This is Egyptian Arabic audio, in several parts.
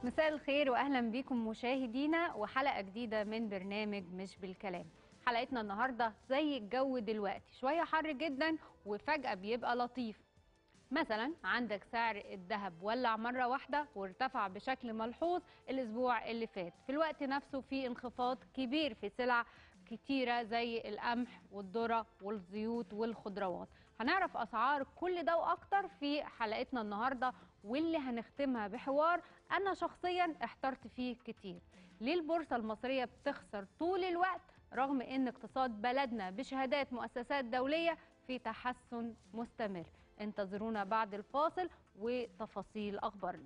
مساء الخير واهلا بيكم مشاهدينا وحلقه جديده من برنامج مش بالكلام حلقتنا النهارده زي الجو دلوقتي شويه حر جدا وفجاه بيبقى لطيف مثلا عندك سعر الذهب ولع مره واحده وارتفع بشكل ملحوظ الاسبوع اللي فات في الوقت نفسه في انخفاض كبير في سلع كتيرة زي القمح والذرة والزيوت والخضروات هنعرف أسعار كل ده وأكتر في حلقتنا النهاردة واللي هنختمها بحوار أنا شخصيا احترت فيه كتير ليه البورصة المصرية بتخسر طول الوقت رغم أن اقتصاد بلدنا بشهادات مؤسسات دولية في تحسن مستمر انتظرونا بعد الفاصل وتفاصيل أخبارنا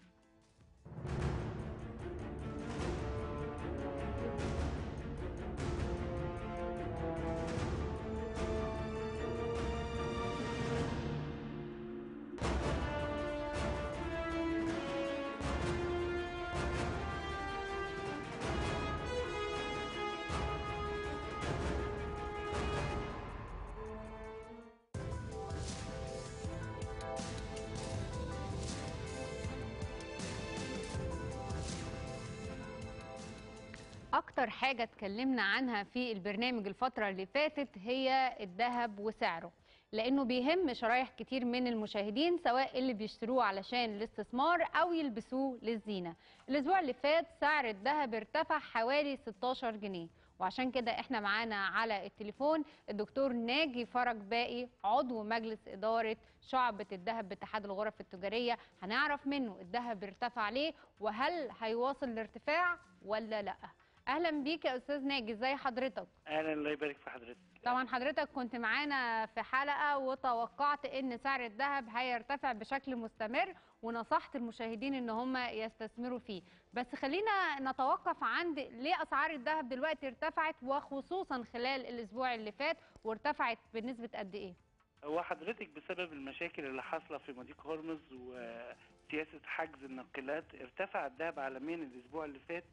أكتر حاجة اتكلمنا عنها في البرنامج الفترة اللي فاتت هي الذهب وسعره لأنه بيهم شرايح كتير من المشاهدين سواء اللي بيشتروه علشان الاستثمار أو يلبسوه للزينة الأسبوع اللي فات سعر الذهب ارتفع حوالي 16 جنيه وعشان كده احنا معانا على التليفون الدكتور ناجي فرج باقي عضو مجلس إدارة شعبة الذهب باتحاد الغرف التجارية هنعرف منه الذهب ارتفع ليه وهل هيواصل الارتفاع ولا لأ اهلا بيك يا استاذ ناجي ازي حضرتك اهلا الله يبارك في حضرتك طبعا حضرتك كنت معانا في حلقه وتوقعت ان سعر الذهب هيرتفع بشكل مستمر ونصحت المشاهدين ان هم يستثمروا فيه بس خلينا نتوقف عند ليه اسعار الذهب دلوقتي ارتفعت وخصوصا خلال الاسبوع اللي فات وارتفعت بنسبه قد ايه هو حضرتك بسبب المشاكل اللي حاصله في مضيق هرمز وسياسه حجز الناقلات ارتفع الذهب عالميا الاسبوع اللي فات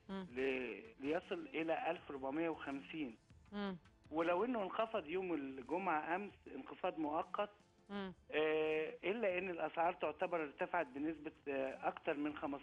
ل- ليصل الى 1450 مم. ولو انه انخفض يوم الجمعه امس انخفاض مؤقت مم. آه، الا ان الاسعار تعتبر ارتفعت بنسبه آه، اكثر من 15%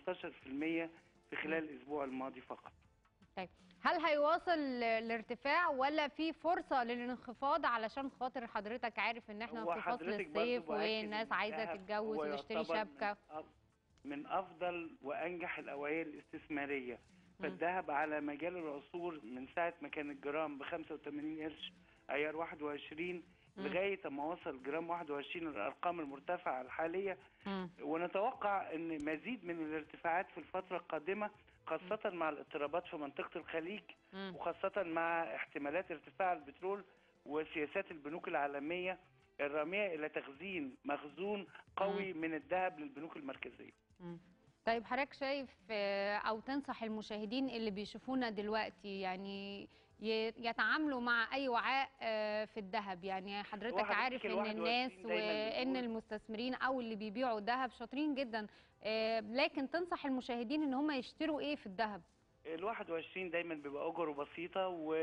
في خلال الاسبوع الماضي فقط طيب هل هيواصل الارتفاع ولا في فرصه للانخفاض علشان خاطر حضرتك عارف ان احنا هو في فصل حضرتك برضو الصيف بأكد والناس إن عايزه الذهب تتجوز هو وتشتري يعتبر شبكه من أف- من افضل وانجح الاوعيه الاستثماريه فالذهب على مجال العصور من ساعه ما كان الجرام ب 85 قرش عيار 21 لغايه ما وصل جرام 21 الارقام المرتفعه الحاليه مم. ونتوقع ان مزيد من الارتفاعات في الفتره القادمه خاصه مع الاضطرابات في منطقه الخليج مم. وخاصه مع احتمالات ارتفاع البترول وسياسات البنوك العالميه الراميه الى تخزين مخزون قوي من الذهب للبنوك المركزيه. مم. طيب حضرتك شايف آه، او تنصح المشاهدين اللي بيشوفونا دلوقتي يعني ي- يتعاملوا مع اي وعاء آه، في الذهب يعني حضرتك حضرتك عارف ال ان 21 الناس دايماً وان بنقول- المستثمرين او اللي بيبيعوا ذهب شاطرين جدا آه، لكن تنصح المشاهدين ان هم يشتروا ايه في الذهب ال 21 دايما بيبقى اجره بسيطه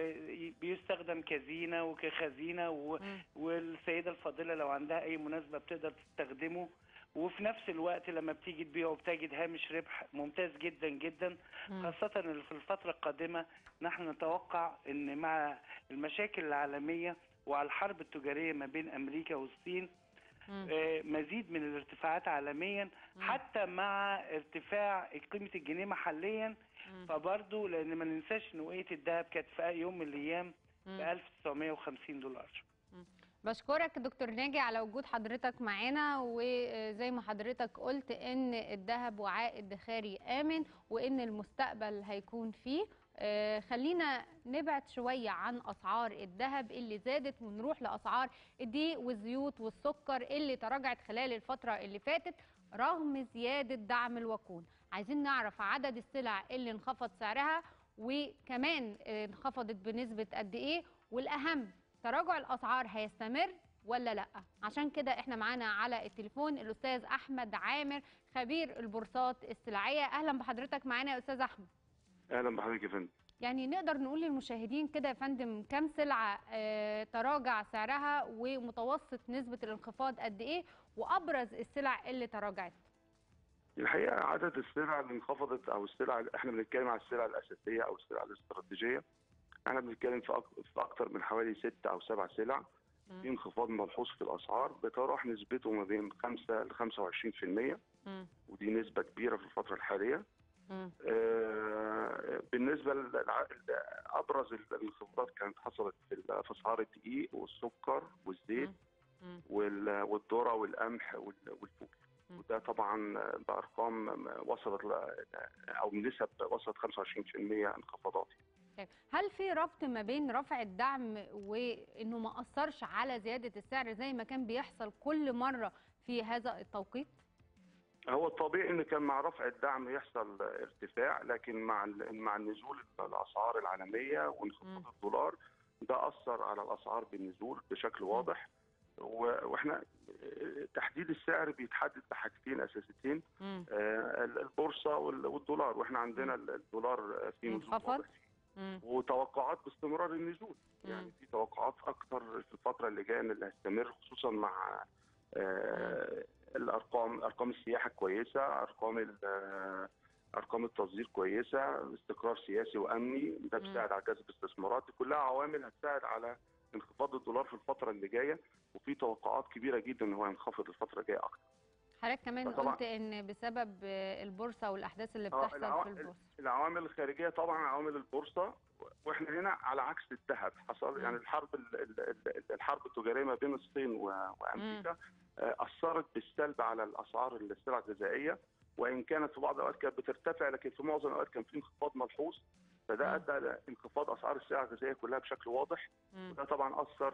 وبيستخدم كزينه وكخزينه و... مم. والسيده الفاضله لو عندها اي مناسبه بتقدر تستخدمه وفي نفس الوقت لما بتيجي تبيعه بتجد هامش ربح ممتاز جدا جدا مم. خاصة إن في الفترة القادمة نحن نتوقع ان مع المشاكل العالمية وعلى الحرب التجارية ما بين امريكا والصين مم. آه، مزيد من الارتفاعات عالميا حتى مع ارتفاع قيمة الجنيه محليا مم. فبرضه لان ما ننساش ان وقية الذهب كانت في يوم من الايام ب مم. 1950 دولار بشكرك دكتور ناجي على وجود حضرتك معانا وزي ما حضرتك قلت ان الذهب وعاء ادخاري امن وان المستقبل هيكون فيه آه، خلينا نبعد شوية عن أسعار الذهب اللي زادت ونروح لأسعار الدقيق والزيوت والسكر اللي تراجعت خلال الفترة اللي فاتت رغم زيادة دعم الوقود عايزين نعرف عدد السلع اللي انخفض سعرها وكمان آه، انخفضت بنسبة قد إيه والأهم تراجع الاسعار هيستمر ولا لا عشان كده احنا معانا على التليفون الاستاذ احمد عامر خبير البورصات السلعيه اهلا بحضرتك معانا يا استاذ احمد اهلا بحضرتك يا فندم يعني نقدر نقول للمشاهدين كده يا فندم كم سلعه آه، تراجع سعرها ومتوسط نسبه الانخفاض قد ايه وابرز السلع اللي تراجعت الحقيقه عدد السلع اللي انخفضت او السلع احنا بنتكلم على السلع الاساسيه او السلع الاستراتيجيه احنا بنتكلم في أك- في اكثر من حوالي ست او سبع سلع في انخفاض ملحوظ في الاسعار بتراوح نسبته ما بين 5 ل 25% مم. ودي نسبه كبيره في الفتره الحاليه مم. آه، بالنسبه للع- ابرز الانخفاضات كانت حصلت في ال- في اسعار الدقيق والسكر والزيت مم. وال- والذره والقمح وال- والفول مم. وده طبعا بارقام وصلت ل- او نسب وصلت 25% انخفاضات طيب، هل في ربط ما بين رفع الدعم وانه ما اثرش على زياده السعر زي ما كان بيحصل كل مره في هذا التوقيت؟ هو الطبيعي ان كان مع رفع الدعم يحصل ارتفاع لكن مع ال- مع النزول الاسعار العالميه وانخفاض الدولار ده اثر على الاسعار بالنزول بشكل واضح و- واحنا تحديد السعر بيتحدد بحاجتين اساسيتين مم. آه، البورصه وال- والدولار واحنا عندنا الدولار في نزول انخفض؟ واضح مم. وتوقعات باستمرار النزول يعني مم. في توقعات اكتر في الفتره اللي جايه ان اللي هيستمر خصوصا مع آه، الارقام ارقام السياحه كويسه ارقام ال- آه، ارقام التصدير كويسه استقرار سياسي وامني ده مم. بيساعد على جذب استثمارات دي كلها عوامل هتساعد على انخفاض الدولار في الفتره اللي جايه وفي توقعات كبيره جدا ان هو ينخفض الفتره الجايه اكتر حضرتك كمان فطبعاً- قلت ان بسبب البورصه والاحداث اللي آه، بتحصل العوا- في البورصه العوامل الخارجيه طبعا عوامل البورصه واحنا هنا على عكس الذهب حصل مم. يعني الحرب ال- ال- ال- الحرب التجاريه ما بين الصين و- وامريكا آه، اثرت بالسلب على الاسعار السلع الغذائيه وان كانت في بعض الاوقات كانت بترتفع لكن في معظم الاوقات كان في انخفاض ملحوظ فده مم. ادى الى انخفاض اسعار السلع الغذائيه كلها بشكل واضح مم. وده طبعا اثر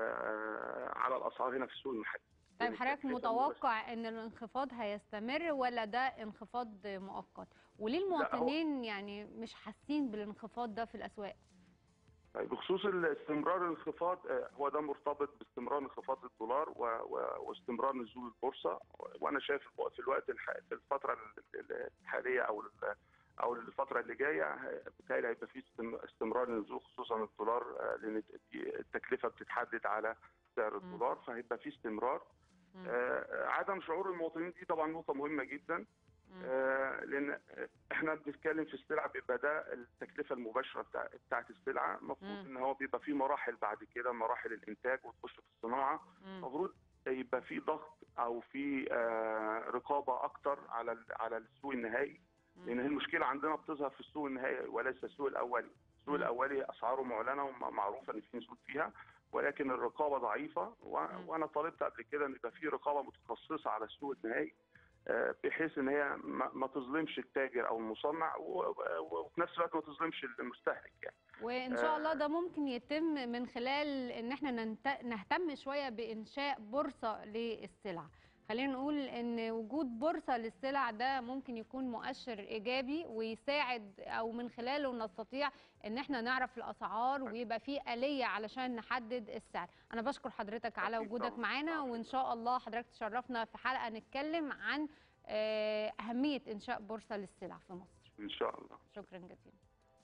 آه، على الاسعار هنا في السوق المحلي طيب يعني حضرتك التكلفة متوقع ان الانخفاض هيستمر ولا ده انخفاض مؤقت وليه المواطنين يعني مش حاسين بالانخفاض ده في الاسواق طيب بخصوص استمرار الانخفاض آه، هو ده مرتبط باستمرار انخفاض الدولار و... و... واستمرار نزول البورصه وانا شايف في الوقت الح... في الفتره ال- الحاليه او ال... او الفتره اللي جايه ه- بالتالي هيبقى في استم- استمرار نزول خصوصا الدولار آه، لان التكلفه بتتحدد على سعر الدولار فهيبقى في استمرار مم. آه، عدم شعور المواطنين دي طبعا نقطه مهمه جدا مم. آه، لان احنا بنتكلم في السلع بيبقى ده التكلفه المباشره بتاع بتاعت السلعه المفروض مم. ان هو بيبقى في مراحل بعد كده مراحل الانتاج وتخش في الصناعه مم. المفروض يبقى في ضغط او في آه، رقابه اكتر على ال- على السوق النهائي لان هي المشكله عندنا بتظهر في السوق النهائي وليس السوق الاولي السوق مم. الاولي اسعاره معلنه ومعروفه ان في نزول فيها ولكن الرقابه ضعيفه و- مم. وانا طالبت قبل كده ان يبقى في رقابه متخصصه على السوق النهائي آه، بحيث ان هي ما ما تظلمش التاجر او المصنع و- و- وفي نفس الوقت ما تظلمش المستهلك يعني وان شاء آه. الله ده ممكن يتم من خلال ان احنا ننت- نهتم شويه بانشاء بورصه للسلع خلينا نقول ان وجود بورصه للسلع ده ممكن يكون مؤشر ايجابي ويساعد او من خلاله نستطيع ان احنا نعرف الاسعار ويبقى في اليه علشان نحدد السعر انا بشكر حضرتك على أكيد وجودك طبعاً. معانا وان شاء الله حضرتك تشرفنا في حلقه نتكلم عن آه، اهميه انشاء بورصه للسلع في مصر ان شاء الله شكرا جزيلا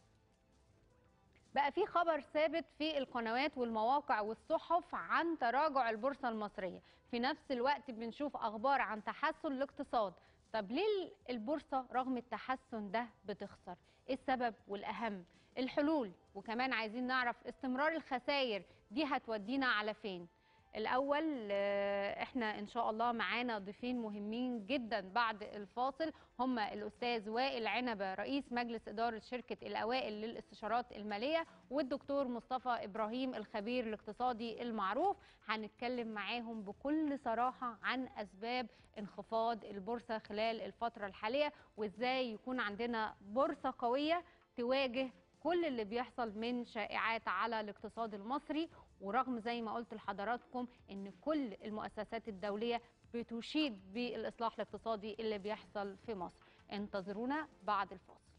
بقى في خبر ثابت في القنوات والمواقع والصحف عن تراجع البورصة المصرية في نفس الوقت بنشوف أخبار عن تحسن الاقتصاد طب ليه البورصة رغم التحسن ده بتخسر ايه السبب والأهم الحلول وكمان عايزين نعرف استمرار الخسائر دي هتودينا على فين الأول آه، احنا إن شاء الله معانا ضيفين مهمين جدا بعد الفاصل هم الأستاذ وائل عنبة رئيس مجلس إدارة شركة الأوائل للاستشارات المالية والدكتور مصطفى إبراهيم الخبير الاقتصادي المعروف هنتكلم معاهم بكل صراحة عن أسباب انخفاض البورصة خلال الفترة الحالية وإزاي يكون عندنا بورصة قوية تواجه كل اللي بيحصل من شائعات على الاقتصاد المصري ورغم زي ما قلت لحضراتكم ان كل المؤسسات الدوليه بتشيد بالاصلاح الاقتصادي اللي بيحصل في مصر انتظرونا بعد الفاصل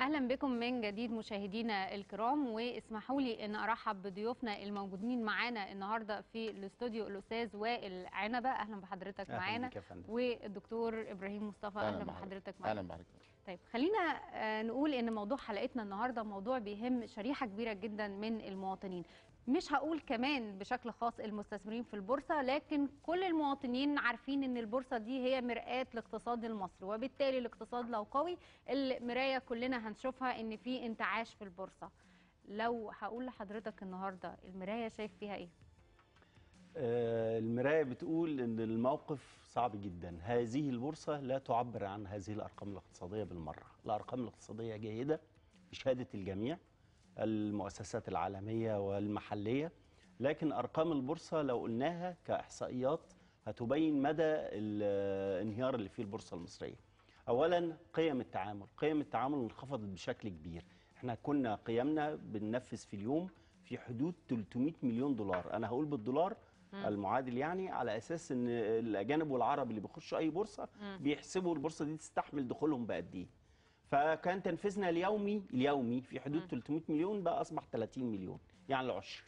اهلا بكم من جديد مشاهدينا الكرام واسمحوا لي ان ارحب بضيوفنا الموجودين معانا النهارده في الاستوديو الاستاذ وائل عنبه اهلا بحضرتك أهلاً معانا بك يا فندم. والدكتور ابراهيم مصطفى اهلا بحضرتك معانا اهلا بحضرتك طيب خلينا آه، نقول ان موضوع حلقتنا النهارده موضوع بيهم شريحه كبيره جدا من المواطنين مش هقول كمان بشكل خاص المستثمرين في البورصه لكن كل المواطنين عارفين ان البورصه دي هي مرآة الاقتصاد المصري وبالتالي الاقتصاد لو قوي المرايه كلنا هنشوفها ان في انتعاش في البورصه لو هقول لحضرتك النهارده المرايه شايف فيها ايه آه، المراية بتقول ان الموقف صعب جدا هذه البورصة لا تعبر عن هذه الأرقام الاقتصادية بالمرة الأرقام الاقتصادية جيدة بشهادة الجميع المؤسسات العالمية والمحلية لكن أرقام البورصة لو قلناها كإحصائيات هتبين مدى الانهيار اللي فيه البورصة المصرية أولا قيم التعامل قيم التعامل انخفضت بشكل كبير احنا كنا قيمنا بننفذ في اليوم في حدود 300 مليون دولار انا هقول بالدولار المعادل يعني على اساس ان الاجانب والعرب اللي بيخشوا اي بورصه بيحسبوا البورصه دي تستحمل دخولهم بقد ايه فكان تنفيذنا اليومي اليومي في حدود 300 مليون بقى اصبح 30 مليون يعني العشر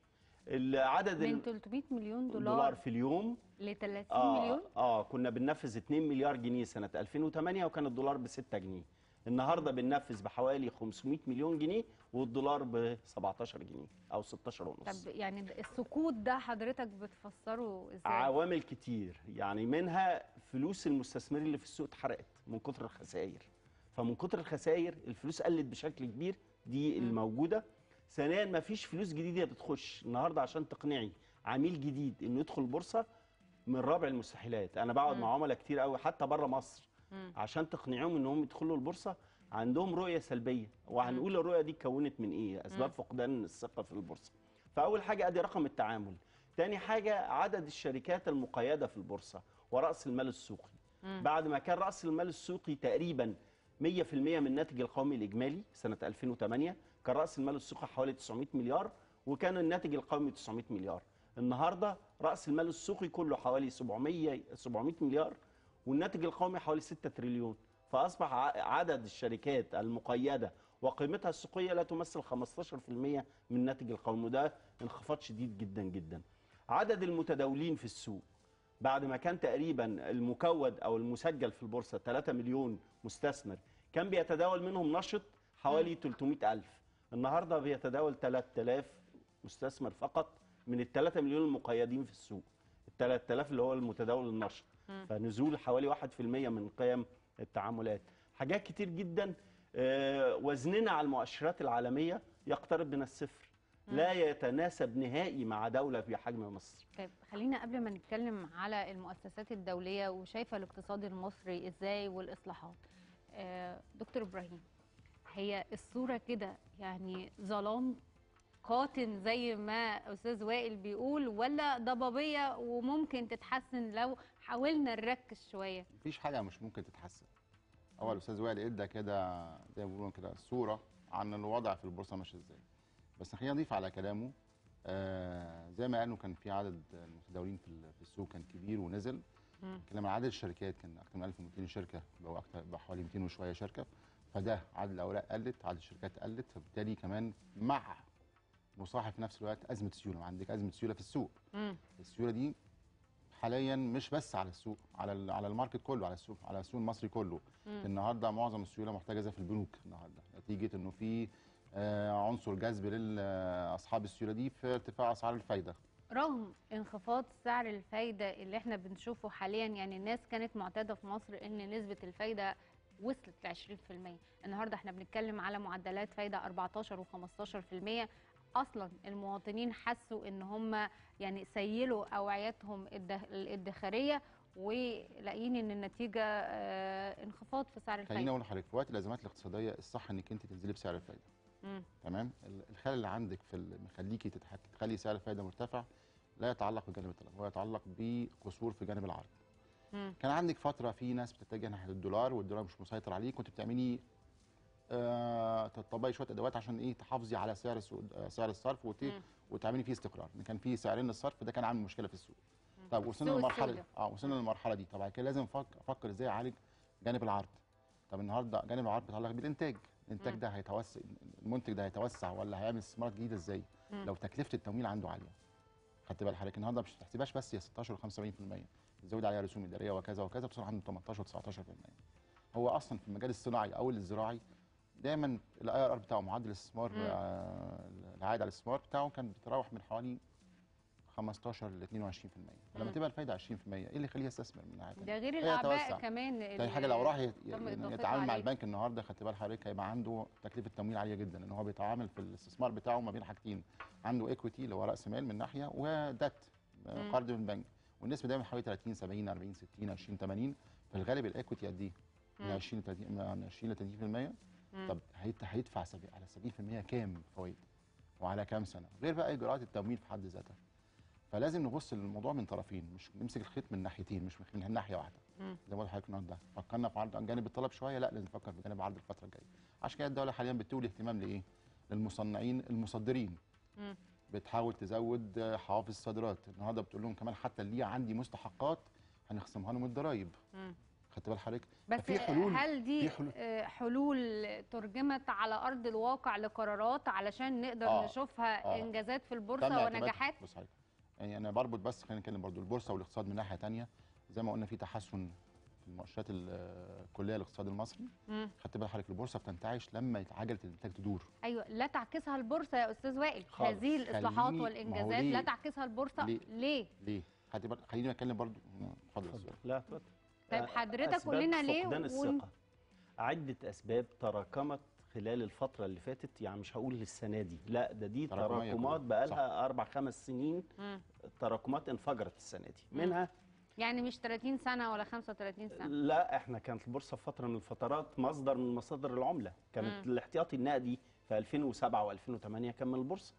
العدد من ال- 300 مليون دولار دولار في اليوم ل 30 آه مليون اه كنا بننفذ 2 مليار جنيه سنه 2008 وكان الدولار ب 6 جنيه النهارده بننفذ بحوالي 500 مليون جنيه والدولار ب 17 جنيه او 16 ونص طب يعني السقوط ده حضرتك بتفسره ازاي عوامل كتير يعني منها فلوس المستثمرين اللي في السوق اتحرقت من كتر الخسائر فمن كتر الخسائر الفلوس قلت بشكل كبير دي الموجوده ثانيا ما فيش فلوس جديده بتخش النهارده عشان تقنعي عميل جديد انه يدخل البورصه من رابع المستحيلات انا بقعد مع عملاء كتير قوي حتى بره مصر عشان تقنعيهم انهم يدخلوا البورصه عندهم رؤيه سلبيه وهنقول الرؤيه دي اتكونت من ايه اسباب فقدان الثقه في البورصه فاول حاجه ادي رقم التعامل تاني حاجه عدد الشركات المقيده في البورصه وراس المال السوقي بعد ما كان راس المال السوقي تقريبا 100% من الناتج القومي الاجمالي سنه 2008 كان راس المال السوقي حوالي 900 مليار وكان الناتج القومي 900 مليار النهارده راس المال السوقي كله حوالي 700 700 مليار والناتج القومي حوالي 6 تريليون فاصبح ع- عدد الشركات المقيده وقيمتها السوقيه لا تمثل 15% من الناتج القومي وده انخفاض شديد جدا جدا عدد المتداولين في السوق بعد ما كان تقريبا المكود او المسجل في البورصه 3 مليون مستثمر كان بيتداول منهم نشط حوالي 300 ألف النهارده بيتداول 3000 مستثمر فقط من ال 3 مليون المقيدين في السوق ال 3000 اللي هو المتداول النشط فنزول حوالي 1% من قيم التعاملات حاجات كتير جدا آه، وزننا على المؤشرات العالمية يقترب من الصفر لا يتناسب نهائي مع دولة بحجم مصر طيب خلينا قبل ما نتكلم على المؤسسات الدولية وشايفة الاقتصاد المصري ازاي والإصلاحات آه، دكتور إبراهيم هي الصورة كده يعني ظلام قاتم زي ما أستاذ وائل بيقول ولا ضبابية وممكن تتحسن لو حاولنا نركز شوية مفيش حاجه مش ممكن تتحسن هو الاستاذ وائل ادى كده زي ما بيقولوا كده صوره عن الوضع في البورصه ماشي ازاي بس خلينا نضيف على كلامه آه زي ما قالوا كان في عدد المتداولين في ال- في السوق كان كبير ونزل كلام عن عدد الشركات كان اكثر من 1200 شركه بقوا اكثر بقى حوالي 200 وشويه شركه فده عدد الاوراق قلت عدد الشركات قلت فبالتالي كمان مع مصاحب في نفس الوقت ازمه سيوله عندك ازمه سيوله في السوق مم. السيوله دي حاليا مش بس على السوق على ال- على الماركت كله على السوق على السوق المصري كله النهارده معظم السيوله محتجزه في البنوك النهارده نتيجه انه في آه، عنصر جذب لاصحاب السيوله دي في ارتفاع اسعار الفايده رغم انخفاض سعر الفايدة اللي احنا بنشوفه حاليا يعني الناس كانت معتادة في مصر ان نسبة الفايدة وصلت ل 20% النهارده احنا بنتكلم على معدلات فايدة 14 و15% اصلا المواطنين حسوا ان هم يعني سيلوا اوعيتهم الده- الادخارية ولاقيين ان النتيجة آه، انخفاض في سعر خليني الفايدة اقول لحضرتك في وقت الازمات الاقتصاديه الصح انك انت تنزلي بسعر الفايده مم. تمام ال- الخلل اللي عندك في ال- مخليكي تتحك... تخلي سعر الفايده مرتفع لا يتعلق بجانب الطلب هو يتعلق بقصور في جانب العرض مم. كان عندك فتره في ناس بتتجه ناحيه الدولار والدولار مش مسيطر عليه كنت بتعملي آه تطبقي شويه ادوات عشان ايه تحافظي على سعر السوق آه، سعر الصرف وت... مم. وتعملي فيه استقرار ان كان في سعرين للصرف ده كان عامل مشكله في السوق طب وصلنا السوق للمرحله دي السوداء. اه وصلنا للمرحله دي طبعا كده لازم أفك- افكر ازاي اعالج جانب العرض طب النهارده جانب العرض بيتعلق بالانتاج الانتاج مم. ده هيتوسع المنتج ده هيتوسع ولا هيعمل استثمارات جديده ازاي مم. لو تكلفه التمويل عنده عاليه خدت بال حضرتك النهارده مش تحسبهاش بس هي 16 و 75% تزود عليها رسوم اداريه وكذا وكذا بتصير عنده 18 و 19% هو اصلا في المجال الصناعي او الزراعي دايما الاي ار ار بتاعه معدل الاستثمار مم. آه، العائد على الاستثمار بتاعه كان بيتراوح من حوالي 15 ل 22% فلما مم. تبقى الفايده 20% ايه اللي يخليه يستثمر من ناحيه ده تانية؟ غير هي الاعباء توسع. كمان تاني حاجه لو راح يت- تم يعني إضافتها يتعامل مع عليه. البنك النهارده خدت بال حضرتك هيبقى عنده تكلفه تمويل عاليه جدا لان هو بيتعامل في الاستثمار بتاعه ما بين حاجتين عنده ايكويتي اللي هو راس مال من ناحيه ودات مم. قرض من البنك والنسبه دايما حوالي 30 70 40 60 20 80 في الغالب الايكويتي قد ايه؟ من مم. 20 ل 30 من 20 ل 30% مم. طب هيت- هيدفع سبي- على 70% كام فوائد؟ وعلى كام سنه؟ غير بقى اجراءات التمويل في حد ذاتها. فلازم نبص للموضوع من طرفين مش نمسك الخيط من ناحيتين مش من ناحيه واحده. مم. زي ما قلت لحضرتك النهارده فكرنا في عرض جانب الطلب شويه لا لازم نفكر في جانب عرض الفتره الجايه. عشان كده الدوله حاليا بتولي اهتمام لايه؟ للمصنعين المصدرين. مم. بتحاول تزود آه، حوافز الصادرات، النهارده بتقول لهم كمان حتى اللي عندي مستحقات هنخصمها له من الضرايب. مم. خدت بال حضرتك؟ بس ففي حلول هل دي في حلول. آه، حلول ترجمت على ارض الواقع لقرارات علشان نقدر آه، نشوفها آه. انجازات في تم البورصه اعتماد- ونجاحات بص حضرتك يعني انا بربط بس خلينا نتكلم برضو البورصه والاقتصاد من ناحيه تانية زي ما قلنا في تحسن في المؤشرات ال- الكليه للاقتصاد المصري مم. خدت بال حضرتك البورصه بتنتعش لما عجله الانتاج تدور ايوه لا تعكسها البورصه يا استاذ وائل خالص. هذه الاصلاحات خليني- ما هو والانجازات ليه؟ لا تعكسها البورصه ليه؟ ليه ليه؟ خدت بال خليني اتكلم برضو اتفضل يا اتفضل. أستاذ. لا اتفضل طيب آه، حضرتك أسباب قول لنا ليه فقدان ون- الثقة عدة أسباب تراكمت خلال الفترة اللي فاتت يعني مش هقول للسنة دي لا ده دي تراكمية تراكمات كلها. بقى صح. لها أربع خمس سنين مم. تراكمات انفجرت السنة دي مم. منها يعني مش 30 سنه ولا 35 سنه لا احنا كانت البورصة في فترة من الفترات مصدر من مصادر العملة كانت مم. الاحتياطي النقدي في 2007 و2008 كان من البورصة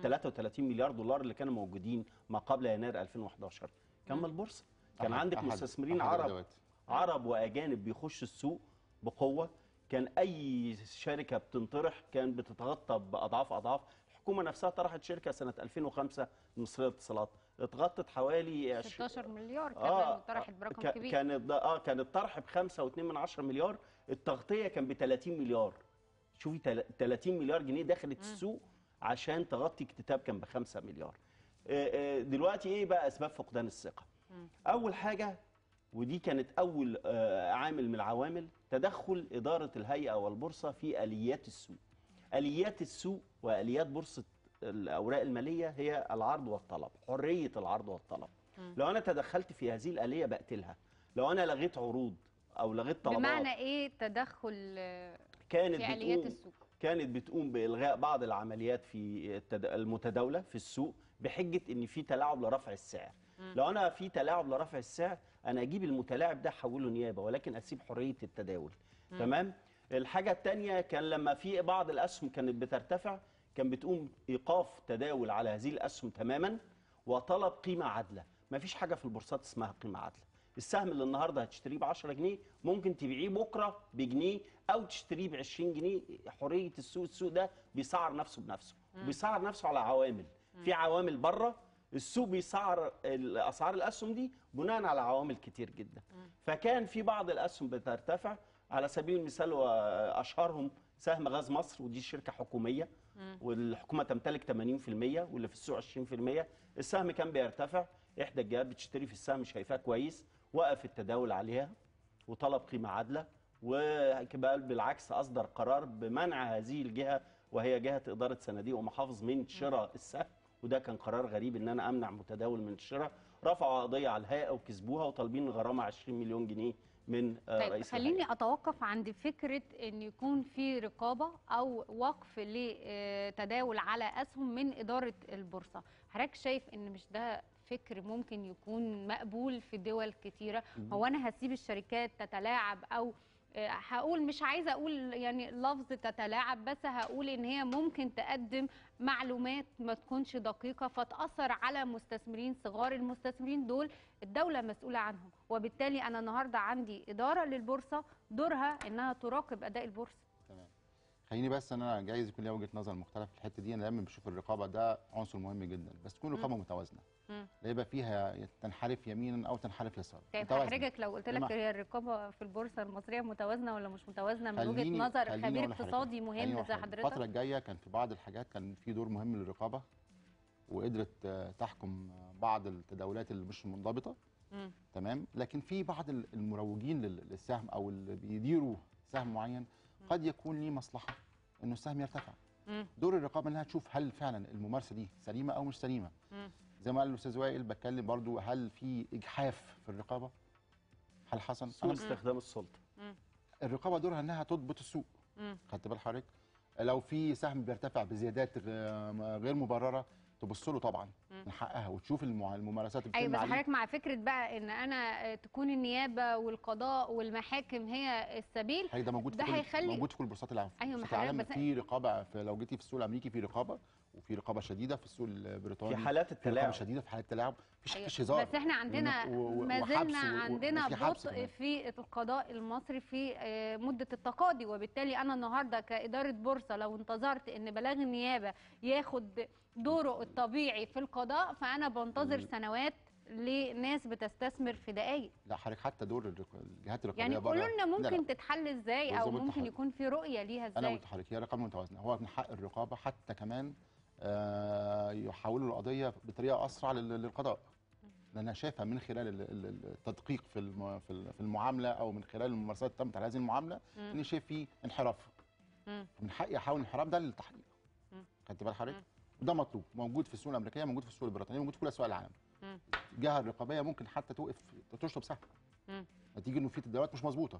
33 مليار دولار اللي كانوا موجودين ما قبل يناير 2011 كان من البورصة كان أحد- عندك أحد- مستثمرين أحد عرب الأدوات. عرب واجانب بيخشوا السوق بقوه كان اي شركه بتنطرح كان بتتغطى باضعاف اضعاف الحكومه نفسها طرحت شركه سنه 2005 المصريه للاتصالات اتغطت حوالي 20 16 مليار كمان اه طرحت برقم كا- كبير كانت اه كان الطرح ب 5.2 من 10 مليار التغطيه كان ب 30 مليار شوفي تل- 30 مليار جنيه دخلت السوق عشان تغطي اكتتاب كان ب 5 مليار آه، آه، دلوقتي ايه بقى اسباب فقدان الثقه اول حاجه ودي كانت اول آه، عامل من العوامل تدخل اداره الهيئه والبورصه في اليات السوق اليات السوق واليات بورصه الاوراق الماليه هي العرض والطلب حريه العرض والطلب لو انا تدخلت في هذه الاليه بقتلها لو انا لغيت عروض او لغيت طلبات بمعنى ايه تدخل آه، كانت في اليات بتقوم السوق كانت بتقوم بالغاء بعض العمليات في التد- المتداوله في السوق بحجه ان في تلاعب لرفع السعر لو انا في تلاعب لرفع السعر انا اجيب المتلاعب ده احوله نيابه ولكن اسيب حريه التداول تمام الحاجه الثانيه كان لما في بعض الاسهم كانت بترتفع كان بتقوم ايقاف تداول على هذه الاسهم تماما وطلب قيمه عادله ما فيش حاجه في البورصات اسمها قيمه عادله السهم اللي النهارده هتشتريه ب 10 جنيه ممكن تبيعيه بكره بجنيه او تشتريه ب 20 جنيه حريه السوق السوق ده بيسعر نفسه بنفسه بيسعر نفسه على عوامل في عوامل بره السوق بيسعر ال- اسعار الاسهم دي بناء على عوامل كتير جدا فكان في بعض الاسهم بترتفع على سبيل المثال واشهرهم سهم غاز مصر ودي شركه حكوميه والحكومه تمتلك 80% واللي في السوق 20% السهم كان بيرتفع احدى الجهات بتشتري في السهم شايفاه كويس وقف التداول عليها وطلب قيمه عادله وكبال بالعكس اصدر قرار بمنع هذه الجهه وهي جهه اداره صناديق ومحافظ من شراء السهم وده كان قرار غريب ان انا امنع متداول من الشراء رفعوا قضيه على الهيئه وكسبوها وطالبين غرامه 20 مليون جنيه من آه، طيب رئيس خليني الهيئة. اتوقف عند فكره ان يكون في رقابه او وقف لتداول على اسهم من اداره البورصه حضرتك شايف ان مش ده فكر ممكن يكون مقبول في دول كتيره هو انا هسيب الشركات تتلاعب او آه، هقول مش عايزه اقول يعني لفظ تتلاعب بس هقول ان هي ممكن تقدم معلومات ما تكونش دقيقه فتاثر على مستثمرين صغار المستثمرين دول الدوله مسؤوله عنهم وبالتالي انا النهارده عندي اداره للبورصه دورها انها تراقب اداء البورصه تمام خليني بس ان انا جايز يكون ليا وجهه نظر مختلفه في الحته دي انا دايما بشوف الرقابه ده عنصر مهم جدا بس تكون رقابه متوازنه مم. لا يبقى فيها تنحرف يمينا او تنحرف يسارا طيب متوازنة. هحرجك لو قلت لك بمعنى- هي الرقابه في البورصه المصريه متوازنه ولا مش متوازنه من وجهه خليني- نظر خليني خبير أقول لحضرتك. اقتصادي خليني مهم أقول زي لحضرتك. الفتره حضرتك الجايه كان في بعض الحاجات كان في دور مهم للرقابه وقدرت آه، تحكم آه، بعض التداولات اللي مش منضبطه مم. تمام لكن في بعض ال- المروجين لل- للسهم او اللي بيديروا سهم معين قد يكون ليه مصلحه انه السهم يرتفع مم. دور الرقابه انها تشوف هل فعلا الممارسه دي سليمه او مش سليمه مم. زي ما قال الاستاذ وائل بتكلم برضو هل في اجحاف في الرقابه هل حصل سوء أنا- استخدام السلطه الرقابه دورها انها تضبط السوق مم. خدت بال حضرتك لو في سهم بيرتفع بزيادات غ- غير مبرره تبص له طبعا من حقها وتشوف المع- الممارسات اللي ايوه بتتم بس عليه حضرتك مع فكره بقى ان انا آه، تكون النيابه والقضاء والمحاكم هي السبيل هي ده موجود ده في كل هيخلي- موجود في كل البورصات العالم أيوة، ما البورصات العالم حضرتك بس- في رقابه في لو جيتي في السوق الامريكي في رقابه وفي رقابه شديده في السوق البريطاني في حالات في رقابه التلاعب شديده في حالات التلاعب مفيش أيوة. مفيش هزار بس احنا عندنا و- و- ما وحبس زلنا و- و- عندنا وفي حبس بطء كمان. في القضاء المصري في آه، مده التقاضي وبالتالي انا النهارده كاداره بورصه لو انتظرت ان بلاغ النيابه ياخد دوره الطبيعي في القضاء فانا بنتظر ال- سنوات لناس بتستثمر في دقائق لا حضرتك حتى دور الرق- الجهات الرقابيه يعني بره قولوا لنا لا، لا. ممكن تتحل ازاي او بالظبط ممكن حضرتك. يكون في رؤيه ليها انا ازاي قلت لحضرتك هي رقابه متوازنه هو من حق الرقابه حتى كمان آه، يحولوا القضيه بطريقه اسرع لل- للقضاء لان انا شايفها من خلال ال- ال- التدقيق في الم- في ال- في المعامله او من خلال الممارسات اللي تمت على هذه المعامله اني شايف في انحراف مم. من حقي احاول الانحراف ده للتحقيق مم. خدت بال حضرتك وده مطلوب موجود في السوق الامريكيه موجود في السوق البريطانيه موجود في كل اسواق العالم مم. الجهه الرقابيه ممكن حتى توقف تشرب سهم مم. نتيجه انه في تداولات مش مظبوطه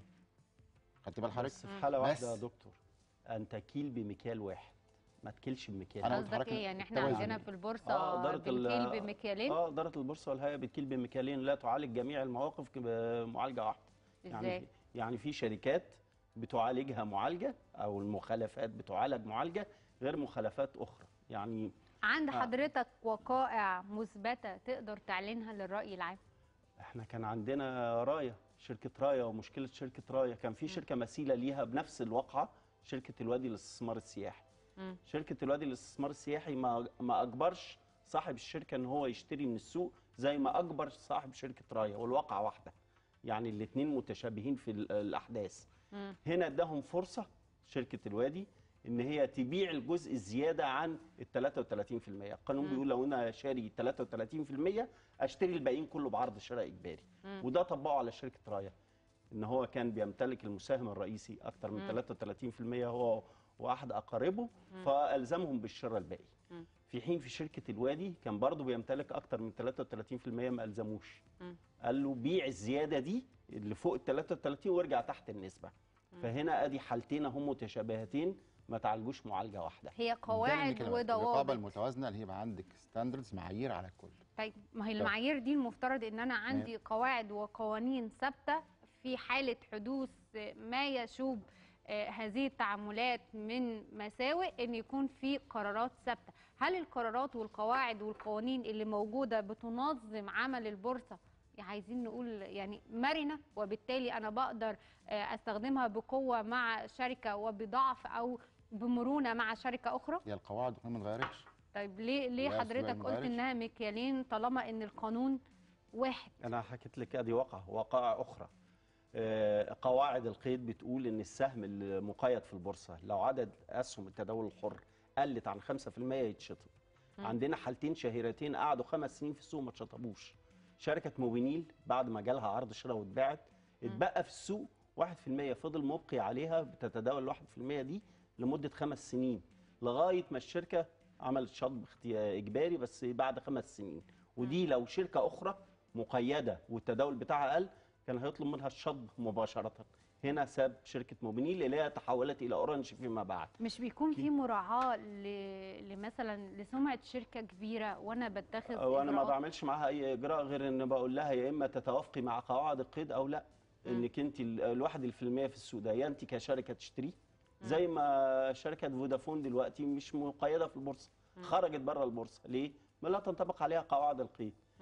خدت بال حضرتك بس في حاله بس- واحده يا دكتور ان تكيل بمكيال واحد ما تكيلش بمكيال أنا قلت قصدك لحضرتك ايه يعني احنا التوازن. عندنا في البورصه آه، إدارة ال- بنكيل بمكيالين اه اداره البورصه والهيئه بتكيل بمكيالين لا تعالج جميع المواقف بمعالجه واحده يعني ازاي في يعني في شركات بتعالجها معالجه او المخالفات بتعالج معالجه غير مخالفات اخرى يعني عند آه. حضرتك وقائع مثبته تقدر تعلنها للراي العام احنا كان عندنا رايه شركه رايه ومشكله شركه رايه كان في شركه مثيله ليها بنفس الواقعه شركه الوادي للاستثمار السياحي مم. شركه الوادي للاستثمار السياحي ما ما اجبرش صاحب الشركه ان هو يشتري من السوق زي ما اجبر صاحب شركه رايه والواقعه واحده يعني الاثنين متشابهين في ال- الاحداث مم. هنا اداهم فرصه شركه الوادي ان هي تبيع الجزء الزياده عن ال 33% القانون بيقول لو انا شاري 33% اشتري الباقيين كله بعرض شراء اجباري وده طبقه على شركه رايه ان هو كان بيمتلك المساهم الرئيسي اكثر من 33% هو واحد اقاربه فالزمهم بالشراء الباقي مم. في حين في شركه الوادي كان برضه بيمتلك اكثر من 33% ما الزموش مم. قال له بيع الزياده دي اللي فوق ال 33 وارجع تحت النسبه فهنا ادي حالتين هم متشابهتين ما تعالجوش معالجه واحده هي ده اللي قواعد بنتكلم عليه. الرقابه وضوابط المتوازنه اللي هيبقى عندك ستاندردز معايير على الكل طيب ما هي المعايير دي المفترض ان انا عندي قواعد وقوانين ثابته في حاله حدوث ما يشوب آه، هذه التعاملات من مساوئ ان يكون في قرارات ثابته هل القرارات والقواعد والقوانين اللي موجوده بتنظم عمل البورصه عايزين نقول يعني مرنه وبالتالي انا بقدر آه، استخدمها بقوه مع شركه وبضعف او بمرونه مع شركه اخرى هي القواعد ما اتغيرتش طيب ليه ليه لا، حضرتك أصل ما قلت ينفعش. انها مكيالين طالما ان القانون واحد انا حكيت لك ادي واقع وقائع اخرى آه، قواعد القيد بتقول ان السهم المقيد في البورصه لو عدد اسهم التداول الحر قلت عن 5% يتشطب عندنا حالتين شهيرتين قعدوا خمس سنين في السوق ما اتشطبوش شركه موبينيل بعد ما جالها عرض شراء واتباعت اتبقى في السوق 1% فضل مبقي عليها بتتداول ال 1% دي لمده خمس سنين لغايه ما الشركه عملت شطب اختي- اجباري بس بعد خمس سنين ودي لو شركه اخرى مقيده والتداول بتاعها قل كان هيطلب منها الشطب مباشره هنا ساب شركه موبينيل اللي هي تحولت الى اورنج فيما بعد مش بيكون في مراعاه ل... لمثلا لسمعه شركه كبيره وانا بتخذ وانا ما إجراءات؟ بعملش معاها اي اجراء غير ان بقول لها يا اما تتوافقي مع قواعد القيد او لا انك انت ال- الواحد الفيلميه في السوق ده يا انت كشركه تشتريه زي ما شركه فودافون دلوقتي مش مقيده في البورصه خرجت بره البورصه ليه؟ ما لا تنطبق عليها قواعد القيد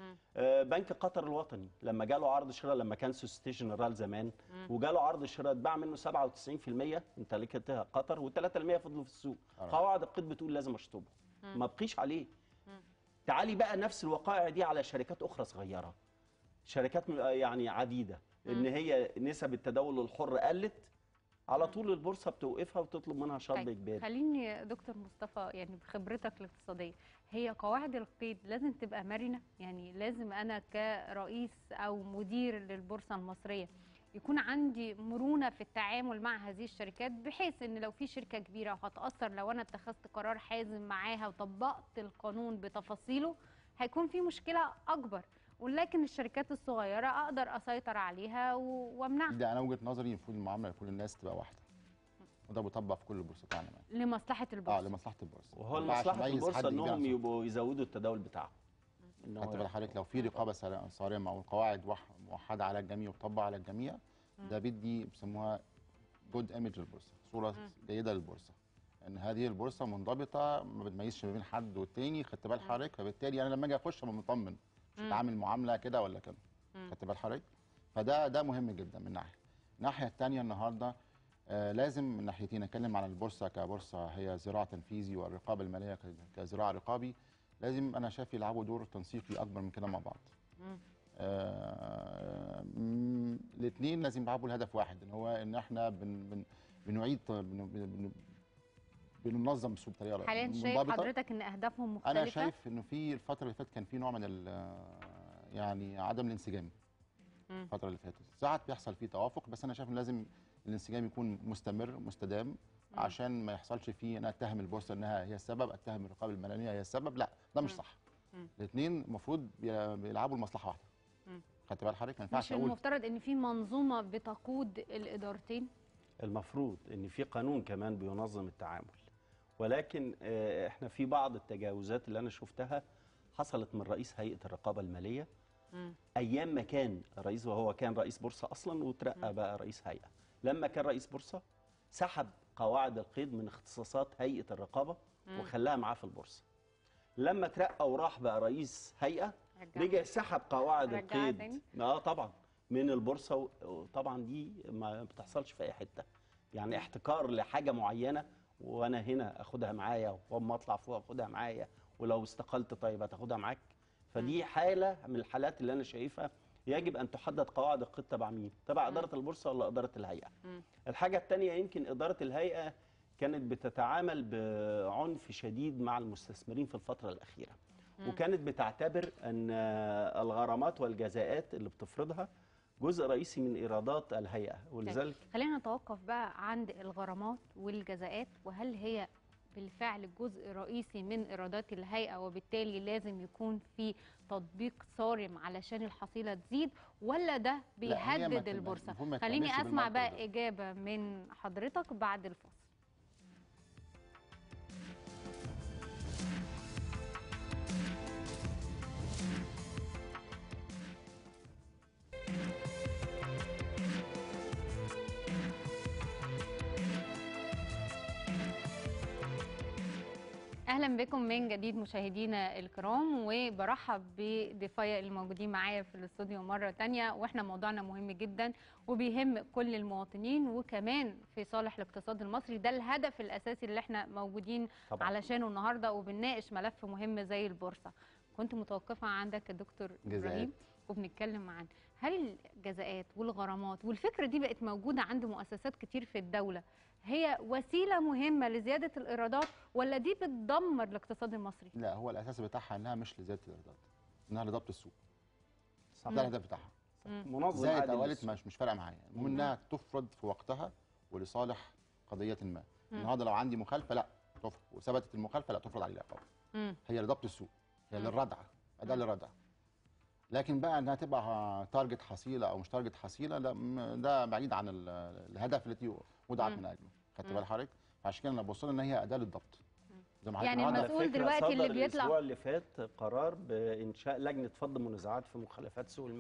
آه، بنك قطر الوطني لما جاله عرض شراء لما كان سوسيتي جنرال زمان وجاله عرض شراء اتباع منه 97% امتلكتها قطر و3% فضلوا في السوق آه. قواعد القيد بتقول لازم اشطبه ما بقيش عليه تعالي بقى نفس الوقائع دي على شركات اخرى صغيره شركات م- يعني عديده ان هي نسب التداول الحر قلت على طول البورصه بتوقفها وتطلب منها شطب طيب اجباري خليني يا دكتور مصطفى يعني بخبرتك الاقتصاديه هي قواعد القيد لازم تبقى مرنه يعني لازم انا كرئيس او مدير للبورصه المصريه يكون عندي مرونه في التعامل مع هذه الشركات بحيث ان لو في شركه كبيره وهتاثر لو انا اتخذت قرار حازم معاها وطبقت القانون بتفاصيله هيكون في مشكله اكبر ولكن الشركات الصغيره اقدر اسيطر عليها و- وامنعها ده انا وجهه نظري المفروض المعامله لكل الناس تبقى واحده وده بيطبق في كل البورصات يعني لمصلحه البورصه اه لمصلحه البورصه وهو ما ينفعش مصلحه نميز البورصه حد يبيع انهم صح. يبقوا يزودوا التداول بتاعهم إن هو خدت بال حضرتك لو في رقابه سار- صارمه والقواعد وح- موحده على الجميع وتطبق على الجميع ده بيدي بيسموها جود ايمج للبورصه صوره جيده للبورصه ان هذه البورصه منضبطه ما بتميزش ما بين حد والتاني خدت بال حضرتك فبالتالي انا لما اجي اخش ابقى مطمن مش هتعامل معامله كده ولا كده خدت بال حضرتك فده ده مهم جدا من ناحيه الناحيه الثانيه النهارده آه لازم من ناحيتين نتكلم عن البورصه كبورصه هي ذراع تنفيذي والرقابه الماليه ك- كذراع رقابي لازم انا شايف يلعبوا دور تنسيقي اكبر من كده مع بعض الاثنين لازم يلعبوا الهدف واحد ان هو ان احنا بن بن بنعيد بن بن بننظم السوق بطريقه حاليا شايف منضبطة. حضرتك ان اهدافهم مختلفه انا شايف انه في الفتره اللي فاتت كان في نوع من ال- يعني عدم الانسجام مم. الفتره اللي فاتت ساعات بيحصل فيه توافق بس انا شايف ان لازم الانسجام يكون مستمر مستدام عشان ما يحصلش فيه انا اتهم البورصه انها هي السبب اتهم الرقابه الماليه هي السبب لا ده مش صح مم. الاثنين المفروض بي- بيلعبوا لمصلحه واحده مم. خدت بال حضرتك ما مش ينفعش اقول المفترض ان في منظومه بتقود الادارتين المفروض ان في قانون كمان بينظم التعامل ولكن آه، احنا في بعض التجاوزات اللي انا شفتها حصلت من رئيس هيئه الرقابه الماليه مم. ايام ما كان رئيس وهو كان رئيس بورصه اصلا وترقى بقى رئيس هيئه لما كان رئيس بورصه سحب قواعد القيد من اختصاصات هيئه الرقابه وخلاها معاه في البورصه لما ترقى وراح بقى رئيس هيئه رجعها. رجع سحب قواعد رجعها القيد تاني؟ اه طبعا من البورصه و- وطبعا دي ما بتحصلش في اي حته يعني احتكار لحاجه معينه وانا هنا اخدها معايا واما اطلع فوق اخدها معايا ولو استقلت طيب هتاخدها معاك فدي حاله من الحالات اللي انا شايفها يجب ان تحدد قواعد القيد تبع مين تبع اداره البورصه ولا اداره الهيئه الحاجه الثانيه يمكن اداره الهيئه كانت بتتعامل بعنف شديد مع المستثمرين في الفتره الاخيره وكانت بتعتبر ان الغرامات والجزاءات اللي بتفرضها جزء رئيسي من ايرادات الهيئه ولذلك خلينا نتوقف بقى عند الغرامات والجزاءات وهل هي بالفعل جزء رئيسي من ايرادات الهيئه وبالتالي لازم يكون في تطبيق صارم علشان الحصيله تزيد ولا ده لا، هي ما بيهدد تبقى- البورصه المفروض ما خليني تعملش اسمع بالمنطق بقى ده. اجابه من حضرتك بعد الفاصل اهلا بكم من جديد مشاهدينا الكرام وبرحب بضيفي الموجودين معايا في الاستوديو مره تانية واحنا موضوعنا مهم جدا وبيهم كل المواطنين وكمان في صالح الاقتصاد المصري ده الهدف الاساسي اللي احنا موجودين طبعاً. علشانه النهارده وبنناقش ملف مهم زي البورصه كنت متوقفه عندك يا دكتور جزاءات. ابراهيم وبنتكلم عن هل الجزاءات والغرامات والفكره دي بقت موجوده عند مؤسسات كتير في الدوله هي وسيله مهمه لزياده الايرادات ولا دي بتدمر الاقتصاد المصري لا هو الاساس بتاعها انها مش لزياده الايرادات انها لضبط السوق صح. ده الهدف بتاعها منظم زي عادل توالت للسوق. مش مش فارقه معايا المهم انها تفرض في وقتها ولصالح قضيه ما النهارده لو عندي مخالفه لا تفرض وثبتت المخالفه لا تفرض عليه العقاب مم. هي لضبط السوق هي للردع اداه للردع لكن بقى انها تبقى تارجت حصيله او مش تارجت حصيله لا م- ده بعيد عن ال- الهدف التي وضعت من اجله خدت بال حضرتك عشان كده انا ببص لها ان هي اداه للضبط زي ما حضرتك يعني النهاردة- على المسؤول فكرة دلوقتي اللي صدر بيطلع- الاسبوع اللي فات قرار بانشاء لجنه فض منازعات في مخالفات سوق المال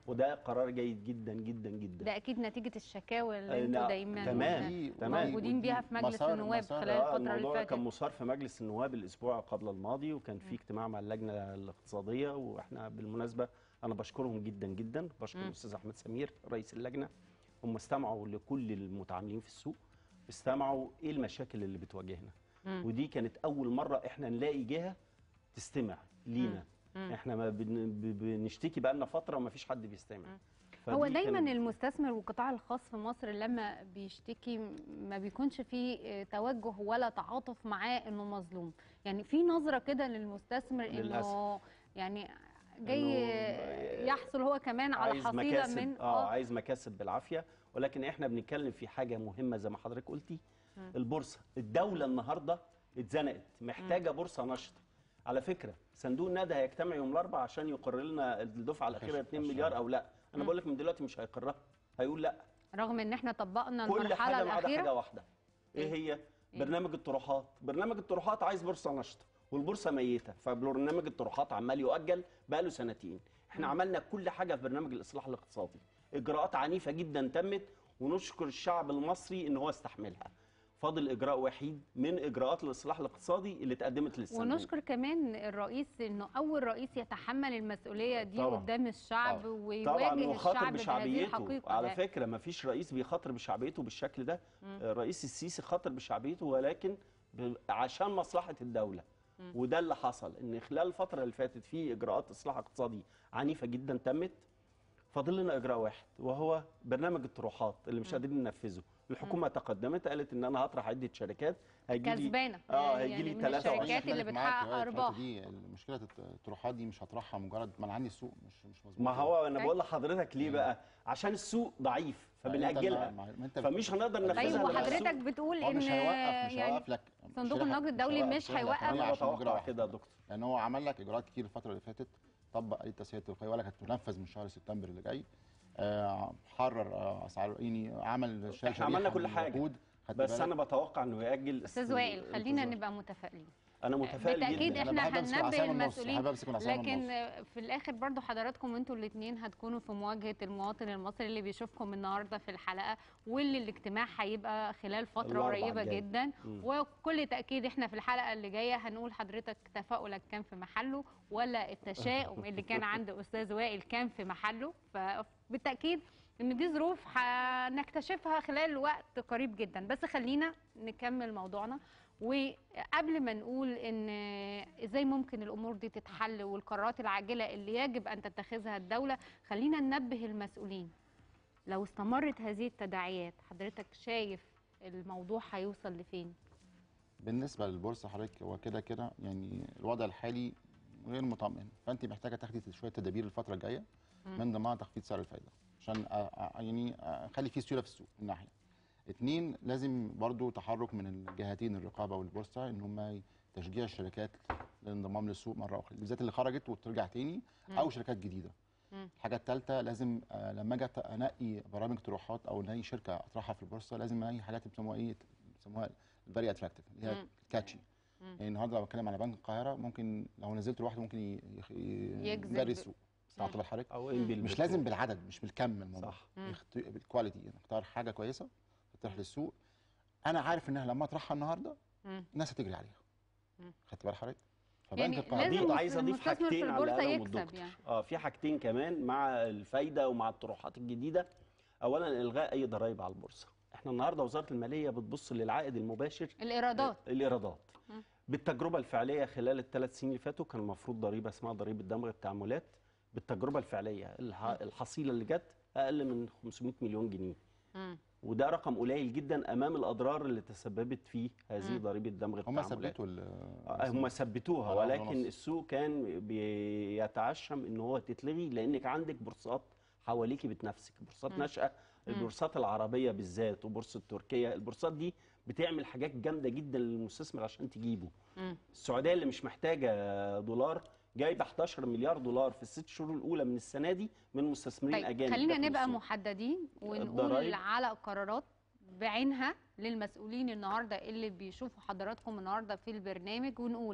وده قرار جيد جدا جدا جدا ده اكيد نتيجه الشكاوى اللي آه، انتوا لا، دايما تمام. ودي- تمام. موجودين بيها في مجلس مسار- النواب مسار- خلال آه، الفتره اللي الموضوع فاتت كان مثار في مجلس النواب الاسبوع قبل الماضي وكان في اجتماع مع اللجنه الاقتصاديه واحنا بالمناسبه انا بشكرهم جدا جدا بشكر مم. الاستاذ احمد سمير رئيس اللجنه هم استمعوا لكل المتعاملين في السوق استمعوا ايه المشاكل اللي بتواجهنا مم. ودي كانت اول مره احنا نلاقي جهه تستمع لينا مم. احنا ما بن- ب- بنشتكي بقالنا فتره وما فيش حد بيستمع هو فدي دايما كانت- المستثمر والقطاع الخاص في مصر لما بيشتكي ما بيكونش فيه آه، توجه ولا تعاطف معاه انه مظلوم يعني في نظره كده للمستثمر انه للأسف. يعني جاي إنه يحصل هو كمان على عايز حصيله مكاسب من اه عايز مكاسب بالعافيه ولكن احنا بنتكلم في حاجه مهمه زي ما حضرتك قلتي مم. البورصه الدوله النهارده اتزنقت محتاجه بورصه نشطه على فكره صندوق النقد هيجتمع يوم الاربعاء عشان يقر لنا الدفعه الاخيره عشان- 2 عشان- مليار او لا انا مم. بقول لك من دلوقتي مش هيقرها هيقول لا رغم ان احنا طبقنا كل المرحله حاجه ما عدا الاخيره حاجه واحده ايه هي برنامج الطروحات برنامج الطروحات عايز بورصه نشطه والبورصه ميته فبرنامج الطروحات عمال يؤجل بقاله سنتين احنا مم. عملنا كل حاجه في برنامج الاصلاح الاقتصادي اجراءات عنيفه جدا تمت ونشكر الشعب المصري ان هو استحملها فاضل اجراء وحيد من اجراءات الاصلاح الاقتصادي اللي اتقدمت للصندوق ونشكر كمان الرئيس انه اول رئيس يتحمل المسؤوليه دي طبعاً. قدام الشعب طبعاً. ويواجه طبعا وخاطر الشعب بهذه بشعبيته الحقيقه على ده. فكره ما فيش رئيس بيخاطر بشعبيته بالشكل ده مم. الرئيس السيسي خاطر بشعبيته ولكن ب- عشان مصلحه الدوله مم. وده اللي حصل ان خلال الفتره اللي فاتت في اجراءات اصلاح اقتصادي عنيفه جدا تمت فاضل لنا اجراء واحد وهو برنامج الطروحات اللي مش مم. قادرين ننفذه الحكومه تقدمت قالت ان انا هطرح عده شركات هيجي لي كسبانه اه يعني هيجي لي من 23 الشركات اللي أختلف معاك بتحقق في الحتة ارباح دي مشكله الطروحات دي مش هطرحها مجرد ما انا عندي السوق مش مش مظبوط ما هو انا أوكي. بقول لحضرتك ليه مم. بقى عشان السوق ضعيف فبنأجلها ما انت فمش هنقدر ننفذها ايوه لما وحضرتك السوق- بتقول هو ان مش هيوقف مش يعني هيوقف لك صندوق شريحة- النقد الدولي هيوقف مش شريحة هيوقف. ثانية انا عشان إجراء بتوقع واحد. كده يا دكتور لان هو عمل لك اجراءات كتير الفتره اللي فاتت طبق اي تسهيلات تلقائيه ولا كانت تنفذ من شهر سبتمبر اللي جاي آه، حرر آه، اسعار يعني عمل شال إحنا عملنا شريحة كل من حاجة. الوقود. خدت بس بالك؟ انا بتوقع انه ياجل استاذ است- وائل خلينا الانتظار. نبقى متفائلين انا متفائل بالتاكيد جدا أنا احنا بحب أمسك هننبه العصاية من النص، المسؤولين بحب أمسك العصاية من لكن النص. في الاخر برضو حضراتكم انتوا الاثنين هتكونوا في مواجهه المواطن المصري اللي بيشوفكم النهارده في الحلقه واللي الاجتماع هيبقى خلال فتره الأربع قريبه الجاي. جدا مم. وكل تاكيد احنا في الحلقه اللي جايه هنقول حضرتك تفاؤلك كان في محله ولا التشاؤم اللي كان عند استاذ وائل كان في محله فبالتاكيد ان دي ظروف هنكتشفها خلال وقت قريب جدا بس خلينا نكمل موضوعنا وقبل ما نقول ان ازاي ممكن الامور دي تتحل والقرارات العاجله اللي يجب ان تتخذها الدوله خلينا ننبه المسؤولين لو استمرت هذه التداعيات حضرتك شايف الموضوع هيوصل لفين بالنسبه للبورصه حضرتك هو كده كده يعني الوضع الحالي غير مطمئن فانت محتاجه تاخدي شويه تدابير الفتره الجايه مم. من ضمنها تخفيض سعر الفايده عشان أ- أ- يعني اخلي في سيوله في السوق من ناحيه اتنين لازم برضو تحرك من الجهتين الرقابه والبورصه ان هم تشجيع الشركات للانضمام للسوق مره اخرى بالذات اللي خرجت وترجع تاني او شركات جديده مم. الحاجه الثالثه لازم آه، لما اجي أت- انقي برامج طروحات او انقي شركه اطرحها في البورصه لازم انقي حاجات بيسموها ايه بيسموها فيري اتراكتيف اللي هي مم. كاتشي مم. يعني النهارده لو بتكلم على بنك القاهره ممكن لو نزلت لوحده ممكن ي- يخ- ي- يجذب. يجري السوق استعطب الحركه او إن بالبترول. مش لازم بالعدد مش بالكم الموضوع صح مم. يخت- بالكواليتي يعني اختار حاجه كويسه تطرح للسوق انا عارف انها لما اطرحها النهارده مم. الناس هتجري عليها مم. خدت بال حضرتك يعني فبنك لازم القاهره دي عايز اضيف المستثمر في حاجتين على البورصة انا يكسب والدكتور يعني. اه في حاجتين كمان مع الفايده ومع الطروحات الجديده اولا الغاء اي ضرائب على البورصه احنا النهارده وزاره الماليه بتبص للعائد المباشر الايرادات الايرادات مم. بالتجربه الفعليه خلال الثلاث سنين اللي فاتوا كان المفروض ضريبه اسمها ضريبه دمغ التعاملات بالتجربه الفعليه الح- الحصيله اللي جت اقل من 500 مليون جنيه مم. وده رقم قليل جدا امام الاضرار اللي تسببت فيه هذه مم. ضريبه دمغ هم التعاملات ثبتوا ال- آه، هم ثبتوها على ولكن ونص. السوق كان بيتعشم ان هو تتلغي لانك عندك بورصات حواليكي بتنافسك بورصات مم. ناشئه مم. البورصات العربيه بالذات وبورصه تركيا البورصات دي بتعمل حاجات جامده جدا للمستثمر عشان تجيبه مم. السعوديه اللي مش محتاجه دولار جايبه 11 مليار دولار في الست شهور الاولى من السنه دي من مستثمرين طيب اجانب خلينا داخل نبقى السوق. محددين ونقول الضرايب. على قرارات بعينها للمسؤولين النهارده اللي بيشوفوا حضراتكم النهارده في البرنامج ونقول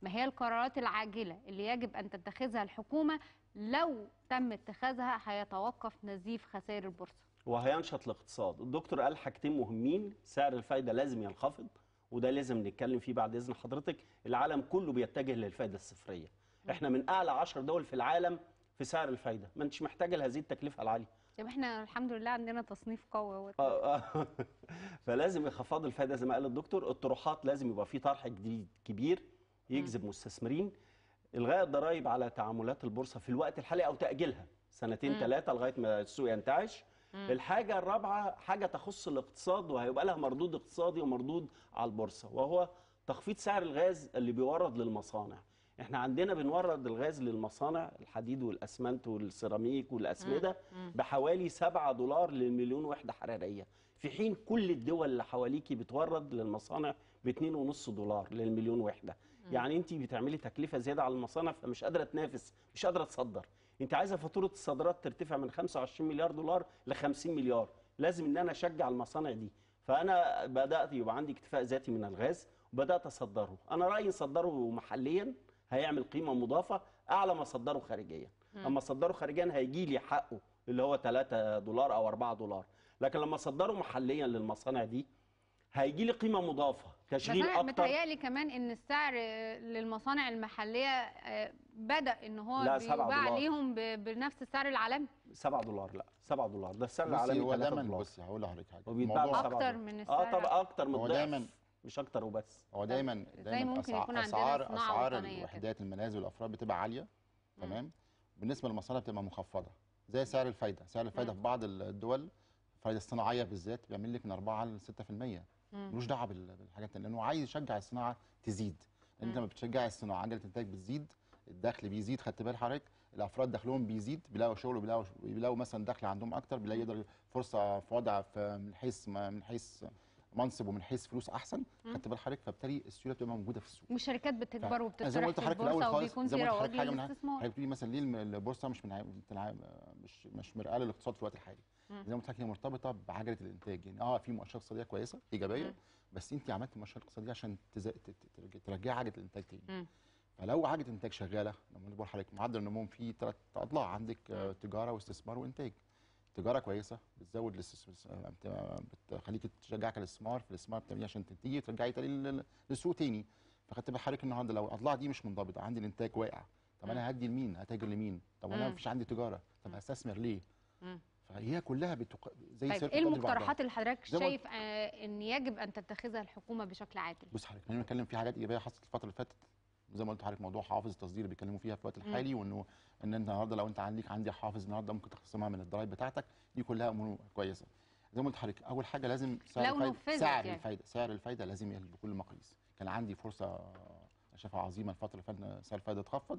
ما هي القرارات العاجله اللي يجب ان تتخذها الحكومه لو تم اتخاذها هيتوقف نزيف خسائر البورصه وهينشط الاقتصاد الدكتور قال حاجتين مهمين سعر الفايده لازم ينخفض وده لازم نتكلم فيه بعد اذن حضرتك العالم كله بيتجه للفايده الصفريه احنا من اعلى 10 دول في العالم في سعر الفايده ما انتش محتاجه لهذه التكلفه العاليه يبقى احنا الحمد لله عندنا تصنيف قوي اهوت. آه، آه. فلازم يخفضوا الفايده زي ما قال الدكتور الطروحات لازم يبقى في طرح جديد كبير يجذب مستثمرين الغاء الضرائب على تعاملات البورصه في الوقت الحالي او تاجيلها سنتين مم. ثلاثه لغايه ما السوق ينتعش مم. الحاجه الرابعه حاجه تخص الاقتصاد وهيبقى لها مردود اقتصادي ومردود على البورصه وهو تخفيض سعر الغاز اللي بيورد للمصانع احنا عندنا بنورد الغاز للمصانع الحديد والاسمنت والسيراميك والاسمده مم. بحوالي 7 دولار للمليون وحده حراريه في حين كل الدول اللي حواليكي بتورد للمصانع ب 2.5 دولار للمليون وحده يعني انت بتعملي تكلفه زياده على المصانع فمش قادره تنافس مش قادره تصدر انت عايزه فاتوره الصادرات ترتفع من 25 مليار دولار ل 50 مليار لازم ان انا اشجع المصانع دي فانا بدات يبقى عندي اكتفاء ذاتي من الغاز وبدات اصدره انا رايي نصدره محليا هيعمل قيمه مضافه اعلى ما اصدره خارجيا اما اصدره خارجيا هيجي لي حقه اللي هو 3 دولار او 4 دولار لكن لما اصدره محليا للمصانع دي هيجي لي قيمه مضافه بس تشغيل انا اكتر متهيألي كمان ان السعر آه، للمصانع المحليه آه، بدا ان هو لا، سبعة بيباع دولار. عليهم ب- بنفس السعر العالمي 7 دولار لا 7 دولار ده السعر بصي العالمي هو 3 دايما دولار بصي هقول لحضرتك حاجه وبيتباع الموضوع- بسبعة اكتر دولار. من اه السعر طبعا اكتر من هو الضعف دايماً- مش اكتر وبس هو دايما إزاي دايما ممكن أسع- يكون عندنا اسعار صناعة اسعار وطنية كده؟ الوحدات المنازل والافراد بتبقى عاليه تمام بالنسبه للمصانع بتبقى منخفضه زي سعر الفايده سعر الفايده مم. في بعض الدول الفايده الصناعيه بالذات بيعمل لك من 4 ل 6% مم. ملوش دعوه بال- بالحاجات التانية لانه عايز يشجع الصناعه تزيد لان انت مم. لما بتشجع الصناعه عجله الانتاج بتزيد الدخل بيزيد خدت بال حضرتك الافراد دخلهم بيزيد بيلاقوا شغل وبيلاقوا بيلاقوا مثلا دخل عندهم اكتر بيلاقي يقدر فرصه في وضع في من حيث ما- من حيث منصب ومن حيث فلوس احسن مم. خدت بال حضرتك فبالتالي السيوله بتبقى موجوده في السوق والشركات بتكبر فأنا وبتطرح زي ما قلت في لحضرتك في الاول البورصه خالص وبيكون زي في ما قلت رواج لحضرتك حاجه من للاستثمار حضرتك بتقولي مثلا ليه الم- البورصه مش من بتنع- مش مش مرآه للاقتصاد في الوقت الحالي مم. زي ما قلت لحضرتك هي مرتبطه بعجله الانتاج يعني اه في مؤشرات اقتصاديه كويسه ايجابيه مم. بس انت عملت مؤشرات اقتصاديه عشان تز... ت- ت- ترج- ترجعي عجله الانتاج تاني مم. فلو عجله الانتاج شغاله لما بقول لحضرتك معدل النمو فيه ثلاث اضلاع عندك آه، تجاره واستثمار وانتاج تجاره كويسه بتزود الاستثمار بتخليك تشجعك الاستثمار في الاستثمار بتعمليه عشان تنتجي ترجعي تاني لل- للسوق تاني فخدت بال حضرتك النهارده لو الاضلاع دي مش منضبطه عندي الانتاج واقع طب انا هدي لمين هتاجر لمين طب انا مم. مفيش عندي تجاره طب هستثمر ليه مم. فهي كلها بتق... زي طيب سيرة ايه بتقضي بعضها. المقترحات اللي حضرتك زي ما قلت- شايف آه، ان يجب ان تتخذها الحكومه بشكل عاجل بص حضرتك خلينا نتكلم في حاجات ايجابيه حصلت الفتره اللي فاتت زي ما قلت لحضرتك موضوع حوافز التصدير اللي بيتكلموا فيها في الوقت الحالي وانه ان انت النهارده لو انت عندك عندي حافز النهارده ممكن تخصمها من الضرايب بتاعتك دي كلها امور كويسه زي ما قلت لحضرتك اول حاجه لازم سعر لو الفايده نفذت سعر يعني. الفايده سعر الفايده لازم يقل بكل مقاييس كان عندي فرصه أنا شايفها عظيمه الفتره اللي فاتت سعر الفايده اتخفض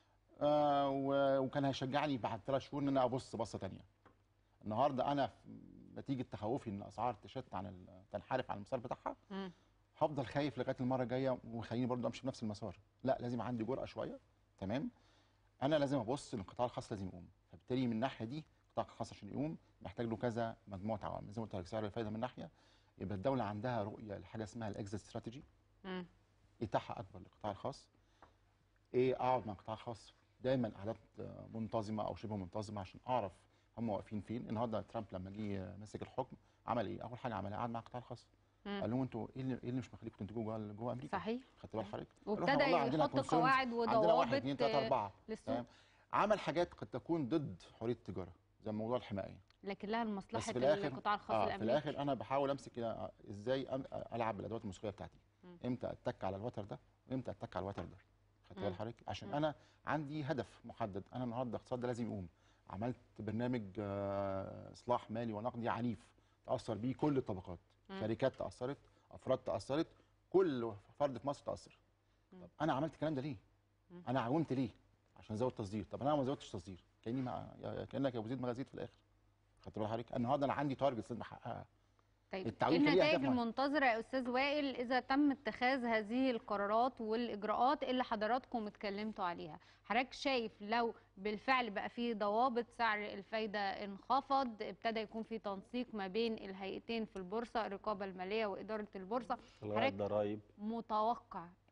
آه و- وكان هيشجعني بعد ثلاث شهور ان انا ابص بصه ثانيه النهارده انا في- نتيجه تخوفي ان الاسعار تشت عن ال- تنحرف عن المسار بتاعها مم. هفضل خايف لغايه المره الجايه وخليني برضه امشي بنفس المسار لا لازم عندي جرأه شويه تمام انا لازم ابص للقطاع الخاص لازم يقوم فبالتالي من الناحيه دي القطاع الخاص عشان يقوم محتاج له كذا مجموعه عوامل زي ما قلت لك سعر الفايده من ناحيه يبقى الدوله عندها رؤيه لحاجه اسمها الاكزيت استراتيجي مم. اتاحه اكبر للقطاع الخاص ايه اقعد مع القطاع الخاص دايما قعدات آه، منتظمه او شبه منتظمه عشان اعرف هم واقفين فين النهارده ترامب لما جه آه، مسك الحكم عمل ايه اول حاجه عملها قعد مع القطاع الخاص مم. قال لهم انتوا ايه اللي, إيه اللي مش مخليكم تنتجوا جوه جوه امريكا صحيح خدت بال حضرتك قالوا وابتدى إحنا والله عندنا يحط concerns، قواعد عندنا واحد اثنين وضوابط ثلاثه آه، اربعه للسوق تمام عمل حاجات قد تكون ضد حريه التجاره زي موضوع الحمايه لكن لها بس لمصلحه في الاخر القطاع الخاص آه في الامريكي الاخر انا بحاول امسك كده ازاي أم- العب بالادوات الموسيقيه بتاعتي مم. امتى اتك على الوتر ده وامتى اتك على الوتر ده خدت مم. بال حضرتك عشان مم. انا عندي هدف محدد انا النهارده الاقتصاد ده لازم يقوم عملت برنامج آه، اصلاح مالي ونقدي عنيف تاثر بيه كل الطبقات مم. شركات تاثرت افراد تاثرت كل فرد في مصر تاثر مم. طب انا عملت الكلام ده ليه مم. انا عاومت ليه عشان ازود تصدير طب انا ما زودتش تصدير كاني ما يا- كانك يا ابو زيد ما غزيت في الاخر خدت بال حضرتك النهارده انا عندي تارجت لازم احققها طيب ايه التعويم كان ليه النتائج أهداف معينة. المنتظره يا استاذ وائل اذا تم اتخاذ هذه القرارات والاجراءات اللي حضراتكم اتكلمتوا عليها حضرتك شايف لو بالفعل بقى في ضوابط سعر الفايده انخفض ابتدى يكون في تنسيق ما بين الهيئتين في البورصه الرقابه الماليه واداره البورصه الغاء حضرتك الضرايب متوقع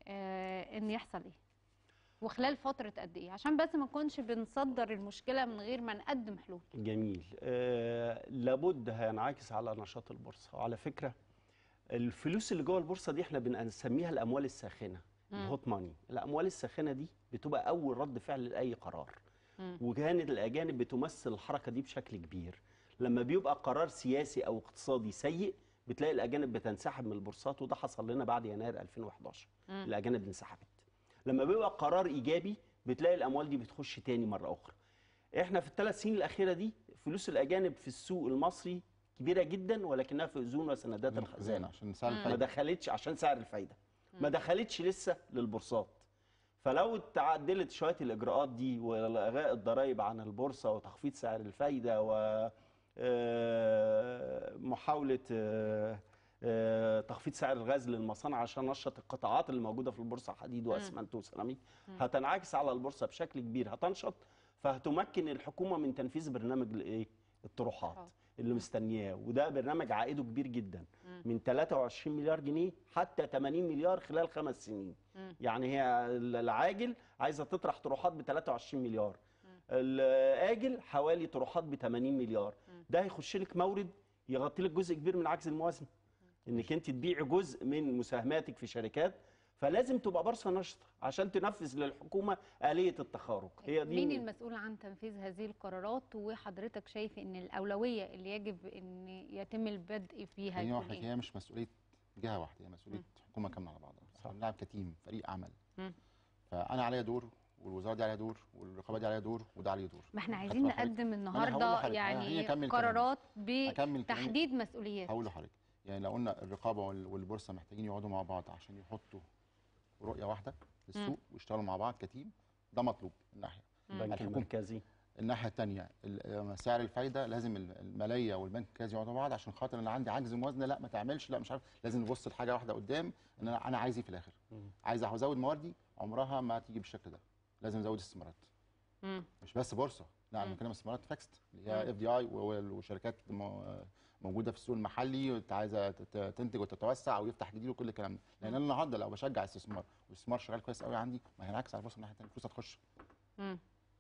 آه ان يحصل ايه وخلال فتره قد ايه عشان بس ما نكونش بنصدر المشكله من غير ما نقدم حلول جميل آه لابد هينعكس على نشاط البورصه وعلى فكره الفلوس اللي جوه البورصه دي احنا بنسميها الاموال الساخنه الهوت ماني الاموال الساخنه دي بتبقى اول رد فعل لاي قرار مم. وكانت الاجانب بتمثل الحركه دي بشكل كبير لما بيبقى قرار سياسي او اقتصادي سيء بتلاقي الاجانب بتنسحب من البورصات وده حصل لنا بعد يناير 2011 مم. الاجانب انسحبت لما بيبقى قرار ايجابي بتلاقي الاموال دي بتخش تاني مره اخرى احنا في الثلاث سنين الاخيره دي فلوس الاجانب في السوق المصري كبيره جدا ولكنها في اذون وسندات الخزانه عشان سعر مم. ما الفايده دخلتش عشان سعر الفايده ما دخلتش لسه للبورصات فلو تعدلت شويه الاجراءات دي والغاء الضرائب عن البورصه وتخفيض سعر الفايده و آه، محاوله آه، آه، تخفيض سعر الغاز للمصانع عشان نشط القطاعات اللي موجوده في البورصه حديد واسمنت وسيراميك هتنعكس على البورصه بشكل كبير هتنشط فهتمكن الحكومه من تنفيذ برنامج الايه الطروحات طروحات. اللي مستنياه وده برنامج عائده كبير جدا من 23 مليار جنيه حتى 80 مليار خلال خمس سنين مم. يعني هي العاجل عايزه تطرح طروحات ب 23 مليار الاجل حوالي طروحات ب 80 مليار ده هيخش لك مورد يغطي لك جزء كبير من عجز الموازنه انك انت تبيع جزء من مساهماتك في شركات فلازم تبقى بورصه نشطه عشان تنفذ للحكومه اليه التخارج هي دي مين المسؤول عن تنفيذ هذه القرارات وحضرتك شايف ان الاولويه اللي يجب ان يتم البدء فيها خليني يكون اقول لك إيه؟ هي مش مسؤوليه جهه واحده هي مسؤوليه حكومه كامله على بعضها احنا بنلعب كتيم فريق عمل مم. فانا عليا دور والوزاره دي عليها دور والرقابه دي عليها دور وده عليه دور ما احنا خدت عايزين بال حضرتك؟ نقدم أنا هقول النهارده لحضرتك، يعني خليني أكمل قرارات أكمل كلامي. بتحديد مسؤوليات هقول لحضرتك يعني لو قلنا الرقابه وال- والبورصه محتاجين يقعدوا مع بعض عشان يحطوا رؤيه واحده للسوق ويشتغلوا مع بعض كتيم ده مطلوب من ناحيه البنك الحكومة. المركزي الناحيه الثانيه سعر الفايده لازم ال- الماليه والبنك المركزي يقعدوا مع بعض عشان خاطر انا عندي عجز موازنه لا ما تعملش لا مش عارف لازم نبص لحاجه واحده قدام ان انا انا عايز ايه في الاخر مم. عايز ازود مواردي عمرها ما تيجي بالشكل ده لازم ازود استثمارات مم. مش بس بورصه لا مم. انا بتكلم استثمارات فيكست اللي هي مم. اف دي اي وشركات م- موجوده في السوق المحلي وانت عايزه تت- تنتج وتتوسع ويفتح جديد وكل الكلام ده لان انا النهارده لو بشجع استثمار والاستثمار شغال كويس قوي عندي ما هينعكس على البورصه من الناحيه الثانيه الفلوس هتخش مم.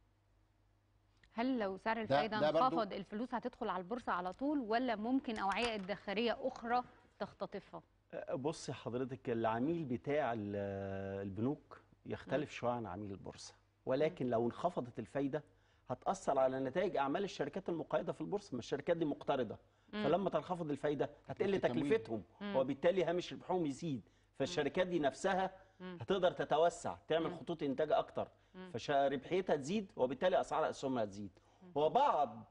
هل لو سعر ده الفايده برضو- انخفض الفلوس هتدخل على البورصه على طول ولا ممكن اوعيه ادخاريه اخرى تختطفها؟ بصي حضرتك العميل بتاع ال- البنوك يختلف شويه عن عميل البورصه ولكن لو انخفضت الفايده هتاثر على نتائج اعمال الشركات المقيده في البورصه ما الشركات دي مقترضه فلما تنخفض الفيده هتقل التمويل. تكلفتهم وبالتالي هامش ربحهم يزيد فالشركات دي نفسها هتقدر تتوسع تعمل خطوط انتاج اكتر فربحيتها تزيد وبالتالي اسعار اسهمها تزيد وبعض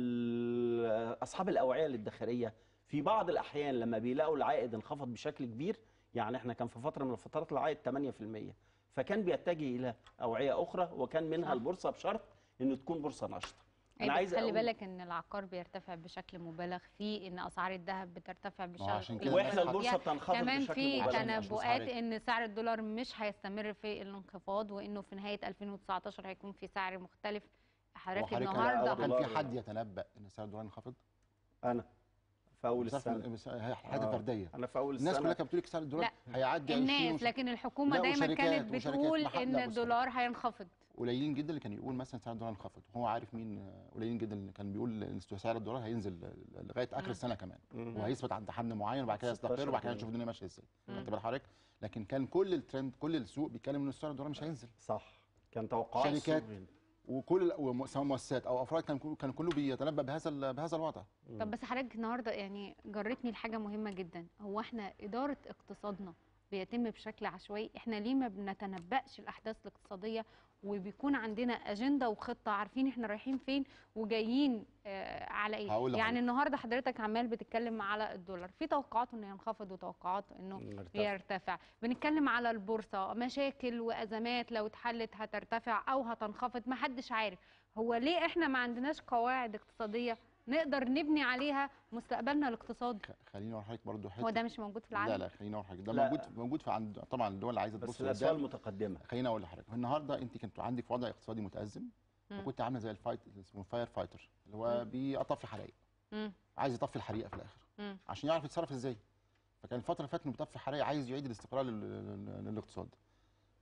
ال- اصحاب الاوعيه الادخاريه في بعض الاحيان لما بيلاقوا العائد انخفض بشكل كبير يعني احنا كان في فتره من الفترات العائد 8% فكان بيتجه الى اوعيه اخرى وكان منها صح. البورصه بشرط انه تكون بورصه نشطه انا عايز خلي أقول- بالك ان العقار بيرتفع بشكل مبالغ فيه ان اسعار الذهب بترتفع بشكل عشان كده واحنا الناس البورصه يعني بتنخفض كمان بشكل في مبالغ. عشان- عشان تنبؤات سعر- ان سعر الدولار مش هيستمر في الانخفاض وانه في نهايه 2019 هيكون في سعر مختلف حضرتك وحضرتك النهارده أول- كان دولار. في حد يتنبأ ان سعر الدولار ينخفض انا في اول بس السنه بس هي حاجه آه. فرديه انا في اول الناس السنه كلها كانت بتقول لك سعر الدولار لا، هيعدي 20 الناس ومش- لكن الحكومه لا، دايما وشركات- كانت وشركات بتقول محل- ان لا، بص. الدولار هينخفض قليلين جدا اللي كان يقول مثلا سعر الدولار انخفض وهو عارف مين قليلين جدا اللي كان بيقول ان سعر الدولار هينزل لغايه اخر السنه كمان وهيثبت عند حد معين وبعد كده 16 يستقر وبعد كده جنيه. نشوف الدنيا ماشيه ازاي خدت بال حضرتك لكن كان كل الترند كل السوق بيتكلم ان سعر الدولار مش هينزل صح كان توقعات شركات السوق هنا. وكل ال- وم- سواء مؤسسات او افراد كان كله كان كله بيتنبأ بهذا ال- بهذا الوضع طب بس حضرتك النهارده يعني جرتني لحاجه مهمه جدا هو احنا اداره اقتصادنا بيتم بشكل عشوائي احنا ليه ما بنتنبأش الاحداث الاقتصاديه وبيكون عندنا اجنده وخطه عارفين احنا رايحين فين وجايين آه على ايه هقول لحضرتك. يعني النهارده حضرتك عمال بتتكلم على الدولار في توقعات انه ينخفض وتوقعات انه مرتفع. يرتفع بنتكلم على البورصه مشاكل وازمات لو اتحلت هترتفع او هتنخفض ما حدش عارف هو ليه احنا ما عندناش قواعد اقتصاديه نقدر نبني عليها مستقبلنا الاقتصادي خ- خليني اقول لحضرتك برضه حته هو ده مش موجود في العالم لا لا خليني اقول لحضرتك ده لا. موجود موجود في عند طبعا الدول اللي عايزه بس تبص الاسواق قدام المتقدمه خليني اقول لحضرتك النهارده انت كنت عندك في وضع اقتصادي متازم مم. وكنت عامله زي الفايت اسمه فاير فايتر اللي هو بيطفي حرائق مم. عايز يطفي الحريقه في الاخر مم. عشان يعرف يتصرف ازاي فكان الفتره اللي فاتت انه بيطفي حرائق عايز يعيد الاستقرار لل- لل- للاقتصاد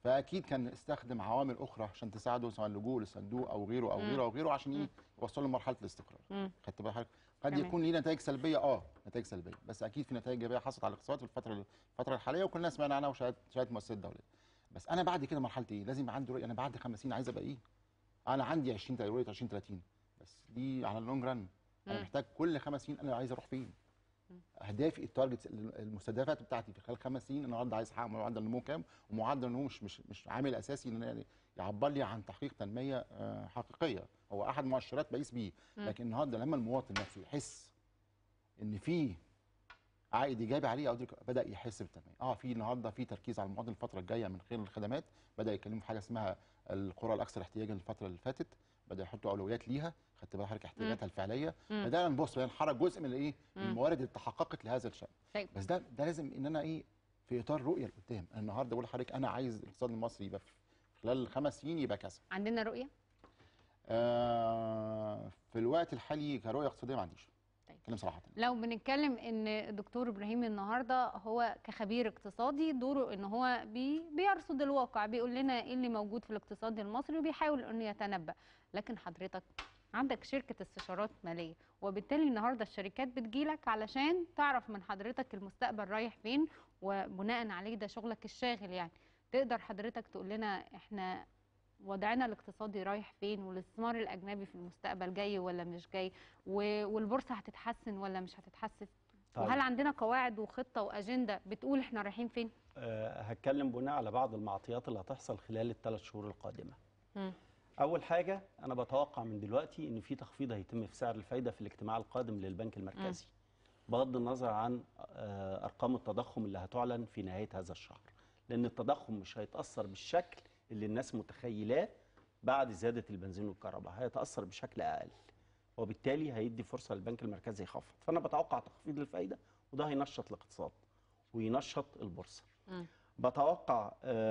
فاكيد كان استخدم عوامل اخرى عشان تساعده سواء اللجوء للصندوق او غيره او مم. غيره او غيره عشان ايه يوصله لمرحله الاستقرار مم. خدت بال حضرتك قد تمام. يكون ليه نتائج سلبيه اه نتائج سلبيه بس اكيد في نتائج ايجابيه حصلت على الاقتصاد في الفتره الفتره الحاليه وكلنا سمعنا عنها وشهاده شهاده مؤسسات دوليه بس انا بعد كده مرحلتي ايه لازم يبقى عندي رؤيه انا بعد خمس سنين عايز ابقى ايه انا عندي 20 رؤيه 20 30 بس دي على اللونج ران انا مم. محتاج كل خمس سنين انا عايز اروح فين اهدافي التارجتس المستهدفات بتاعتي في خلال خمس سنين النهارده عايز احقق معدل نمو كام ومعدل النمو مش مش مش عامل اساسي ان أنا يعبر لي عن تحقيق تنميه آه، حقيقيه هو احد مؤشرات بقيس بيه مم. لكن النهارده لما المواطن نفسه يحس ان في عائد ايجابي عليه او أدرك- بدا يحس بالتنميه اه في النهارده في تركيز على المواطن الفتره الجايه من خلال الخدمات بدا يتكلموا في حاجه اسمها القرى الاكثر احتياجا الفتره اللي فاتت بدا يحطوا اولويات ليها خدت بال حضرتك احتياجاتها الفعليه مم. بدانا نبص بدانا نحرك جزء من الايه من مم. الموارد اللي تحققت لهذا الشان طيب. بس ده ده لازم ان انا ايه في اطار رؤيه لقدام أنا النهارده بقول لحضرتك انا عايز الاقتصاد المصري يبقى في خلال خمس سنين يبقى كذا عندنا رؤيه آه في الوقت الحالي كرؤيه اقتصاديه ما عنديش طيب. كلام صراحه لو بنتكلم ان الدكتور ابراهيم النهارده هو كخبير اقتصادي دوره ان هو بي بيرصد الواقع بيقول لنا ايه اللي موجود في الاقتصاد المصري وبيحاول انه يتنبأ لكن حضرتك عندك شركة استشارات مالية وبالتالي النهاردة الشركات بتجيلك علشان تعرف من حضرتك المستقبل رايح فين وبناء عليه ده شغلك الشاغل يعني تقدر حضرتك تقول لنا احنا وضعنا الاقتصادي رايح فين والاستثمار الاجنبي في المستقبل جاي ولا مش جاي و- والبورصه هتتحسن ولا مش هتتحسن طيب. وهل عندنا قواعد وخطه واجنده بتقول احنا رايحين فين آه، هتكلم بناء على بعض المعطيات اللي هتحصل خلال الثلاث شهور القادمه مم. اول حاجه انا بتوقع من دلوقتي ان في تخفيض هيتم في سعر الفايده في الاجتماع القادم للبنك المركزي بغض النظر عن آه، ارقام التضخم اللي هتعلن في نهايه هذا الشهر لان التضخم مش هيتاثر بالشكل اللي الناس متخيلاه بعد زياده البنزين والكهرباء هيتاثر بشكل اقل وبالتالي هيدي فرصه للبنك المركزي يخفض فانا بتوقع تخفيض الفايده وده هينشط الاقتصاد وينشط البورصه مم. بتوقع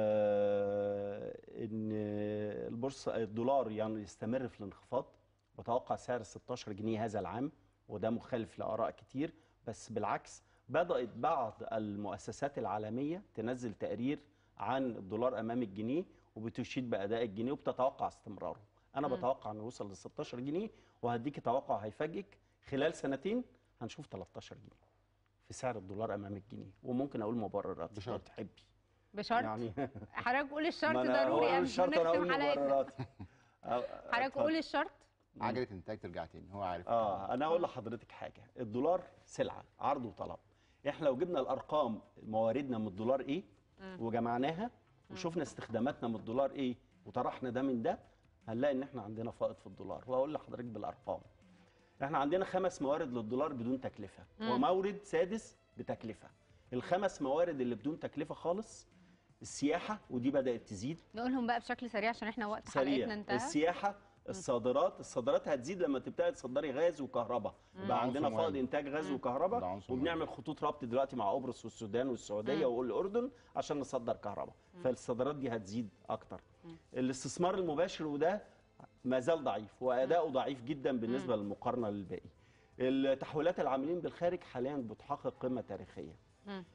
آه، ان البورصه الدولار يعني يستمر في الانخفاض بتوقع سعر 16 جنيه هذا العام وده مخالف لاراء كتير بس بالعكس بدات بعض المؤسسات العالميه تنزل تقرير عن الدولار امام الجنيه وبتشيد باداء الجنيه وبتتوقع استمراره انا مم. بتوقع انه يوصل ل 16 جنيه وهديكي توقع هيفاجئك خلال سنتين هنشوف 13 جنيه في سعر الدولار امام الجنيه وممكن اقول مبررات لو بشرط. تحبي بشرط يعني حضرتك قول الشرط ما أنا ضروري هقول قبل الشرط ما انا اقول نختم حلقتنا مبرراتي أو- حضرتك اتفضل. قول الشرط عجله انتاج ترجع تاني هو عارف اه انا اقول لحضرتك حاجه الدولار سلعه عرض وطلب احنا لو جبنا الارقام مواردنا من الدولار ايه وجمعناها وشفنا استخداماتنا من الدولار ايه وطرحنا ده من ده هنلاقي ان احنا عندنا فائض في الدولار وهقول لحضرتك بالارقام احنا عندنا خمس موارد للدولار بدون تكلفه مم. ومورد سادس بتكلفه الخمس موارد اللي بدون تكلفه خالص السياحه ودي بدات تزيد نقولهم بقى بشكل سريع عشان احنا وقت حلقتنا سريع انتهى السياحه الصادرات الصادرات هتزيد لما تبتدي تصدري غاز وكهرباء ده يبقى عندنا عنصر فائض مهم. انتاج غاز ده وكهرباء عنصر وبنعمل خطوط ربط دلوقتي مع قبرص والسودان والسعوديه مم. والاردن عشان نصدر كهرباء فالصادرات دي هتزيد اكتر الاستثمار المباشر وده ما زال ضعيف واداؤه ضعيف جدا بالنسبه للمقارنه للباقي التحويلات العاملين بالخارج حاليا بتحقق قمه تاريخيه مم.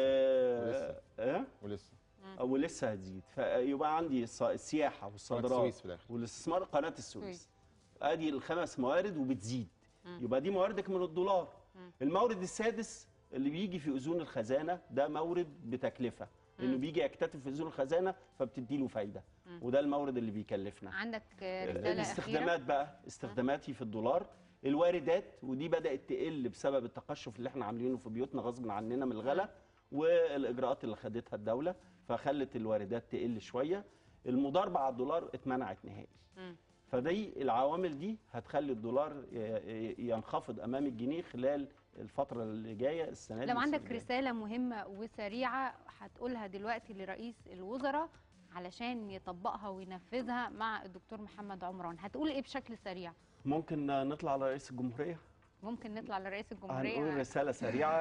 آه، ولسه. آه، ولسه ولسه هتزيد فيبقى عندي الص- السياحه والصادرات السويس في الاخر والاستثمار قناه كويس. السويس ادي الخمس موارد وبتزيد مم. يبقى دي مواردك من الدولار مم. المورد السادس اللي بيجي في اذون الخزانه ده مورد بتكلفه لانه مم. بيجي يكتتب في اذون الخزانه فبتدي له فايده مم. وده المورد اللي بيكلفنا عندك آه، رساله اخيره الاستخدامات بقى استخداماتي في الدولار الواردات ودي بدات تقل بسبب التقشف اللي احنا عاملينه في بيوتنا غصب عننا من الغلا والاجراءات اللي خدتها الدوله فخلت الواردات تقل شويه المضاربه على الدولار اتمنعت نهائي مم. فدي العوامل دي هتخلي الدولار ي- ي- ينخفض امام الجنيه خلال الفتره اللي جايه السنه دي لو والسنة عندك الجاية. رسالة مهمة وسريعة هتقولها دلوقتي لرئيس الوزراء علشان يطبقها وينفذها مع الدكتور محمد عمران هتقول ايه بشكل سريع ممكن نطلع على رئيس الجمهوريه ممكن نطلع لرئيس هنقول الجمهورية رسالة سريعة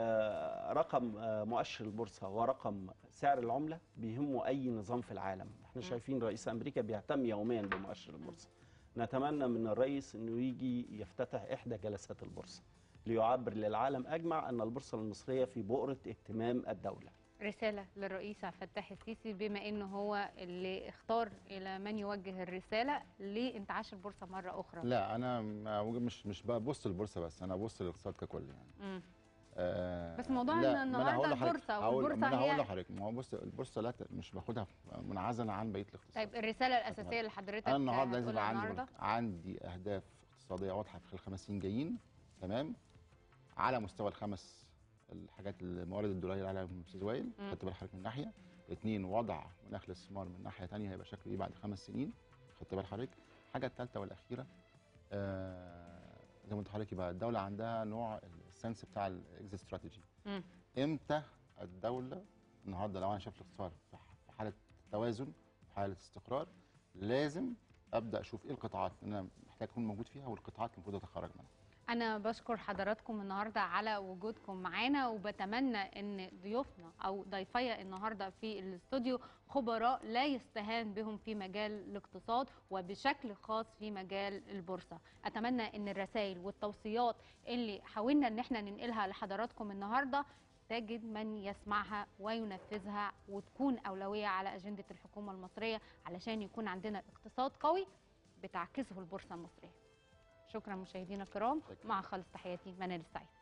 آه، رقم آه، مؤشر البورصة ورقم سعر العملة بيهموا أي نظام في العالم احنا شايفين رئيس أمريكا بيهتم يوميا بمؤشر البورصة نتمنى من الرئيس أنه يجي يفتتح إحدى جلسات البورصة ليعبر للعالم أجمع أن البورصة المصرية في بؤرة اهتمام الدولة رسالة للرئيس عبد الفتاح السيسي بما انه هو اللي اختار الى من يوجه الرسالة لانتعاش البورصة مرة اخرى لا انا ما- مش مش ببص للبورصه بس انا ببص للاقتصاد ككل يعني مم. آه بس موضوع لا، إن ما أنا النهاردة هقول لحضرتك- البورصة هقول- والبورصة ما انا هي- هقول لحضرتك ما هو بص البورصه لا ت- مش باخدها منعزله عن بقيه الاقتصاد طيب الرسالة الأساسية اللي حضرتك انا النهارده لازم هتقولها يبقى عندي النهاردة عندي اهداف اقتصاديه واضحه في خلال خمس سنين جايين تمام على مستوى الخمس الحاجات الموارد الدولاريه اللي عليها الاستاذ وائل مم. خدت بال حضرتك من ناحيه اثنين وضع مناخ الاستثمار من ناحيه ثانيه هيبقى شكله ايه بعد خمس سنين خدت بال حضرتك الحاجه الثالثه والاخيره آه زي ما قلت لحضرتك يبقى الدوله عندها نوع السنس بتاع الاكزيت استراتيجي مم. امتى الدوله النهارده لو انا شايف الاقتصاد في ح- في حاله توازن في حاله استقرار لازم ابدا اشوف ايه القطاعات اللي انا محتاج اكون موجود فيها والقطاعات اللي المفروض اتخرج منها أنا بشكر حضراتكم النهاردة على وجودكم معانا وبتمنى إن ضيوفنا أو ضيفي النهاردة في الاستوديو خبراء لا يستهان بهم في مجال الاقتصاد وبشكل خاص في مجال البورصة أتمنى إن الرسائل والتوصيات اللي حاولنا إن احنا ننقلها لحضراتكم النهاردة تجد من يسمعها وينفذها وتكون أولوية على أجندة الحكومة المصرية علشان يكون عندنا اقتصاد قوي بتعكسه البورصة المصرية شكرا مشاهدينا الكرام مع خالص تحياتي منال السعيد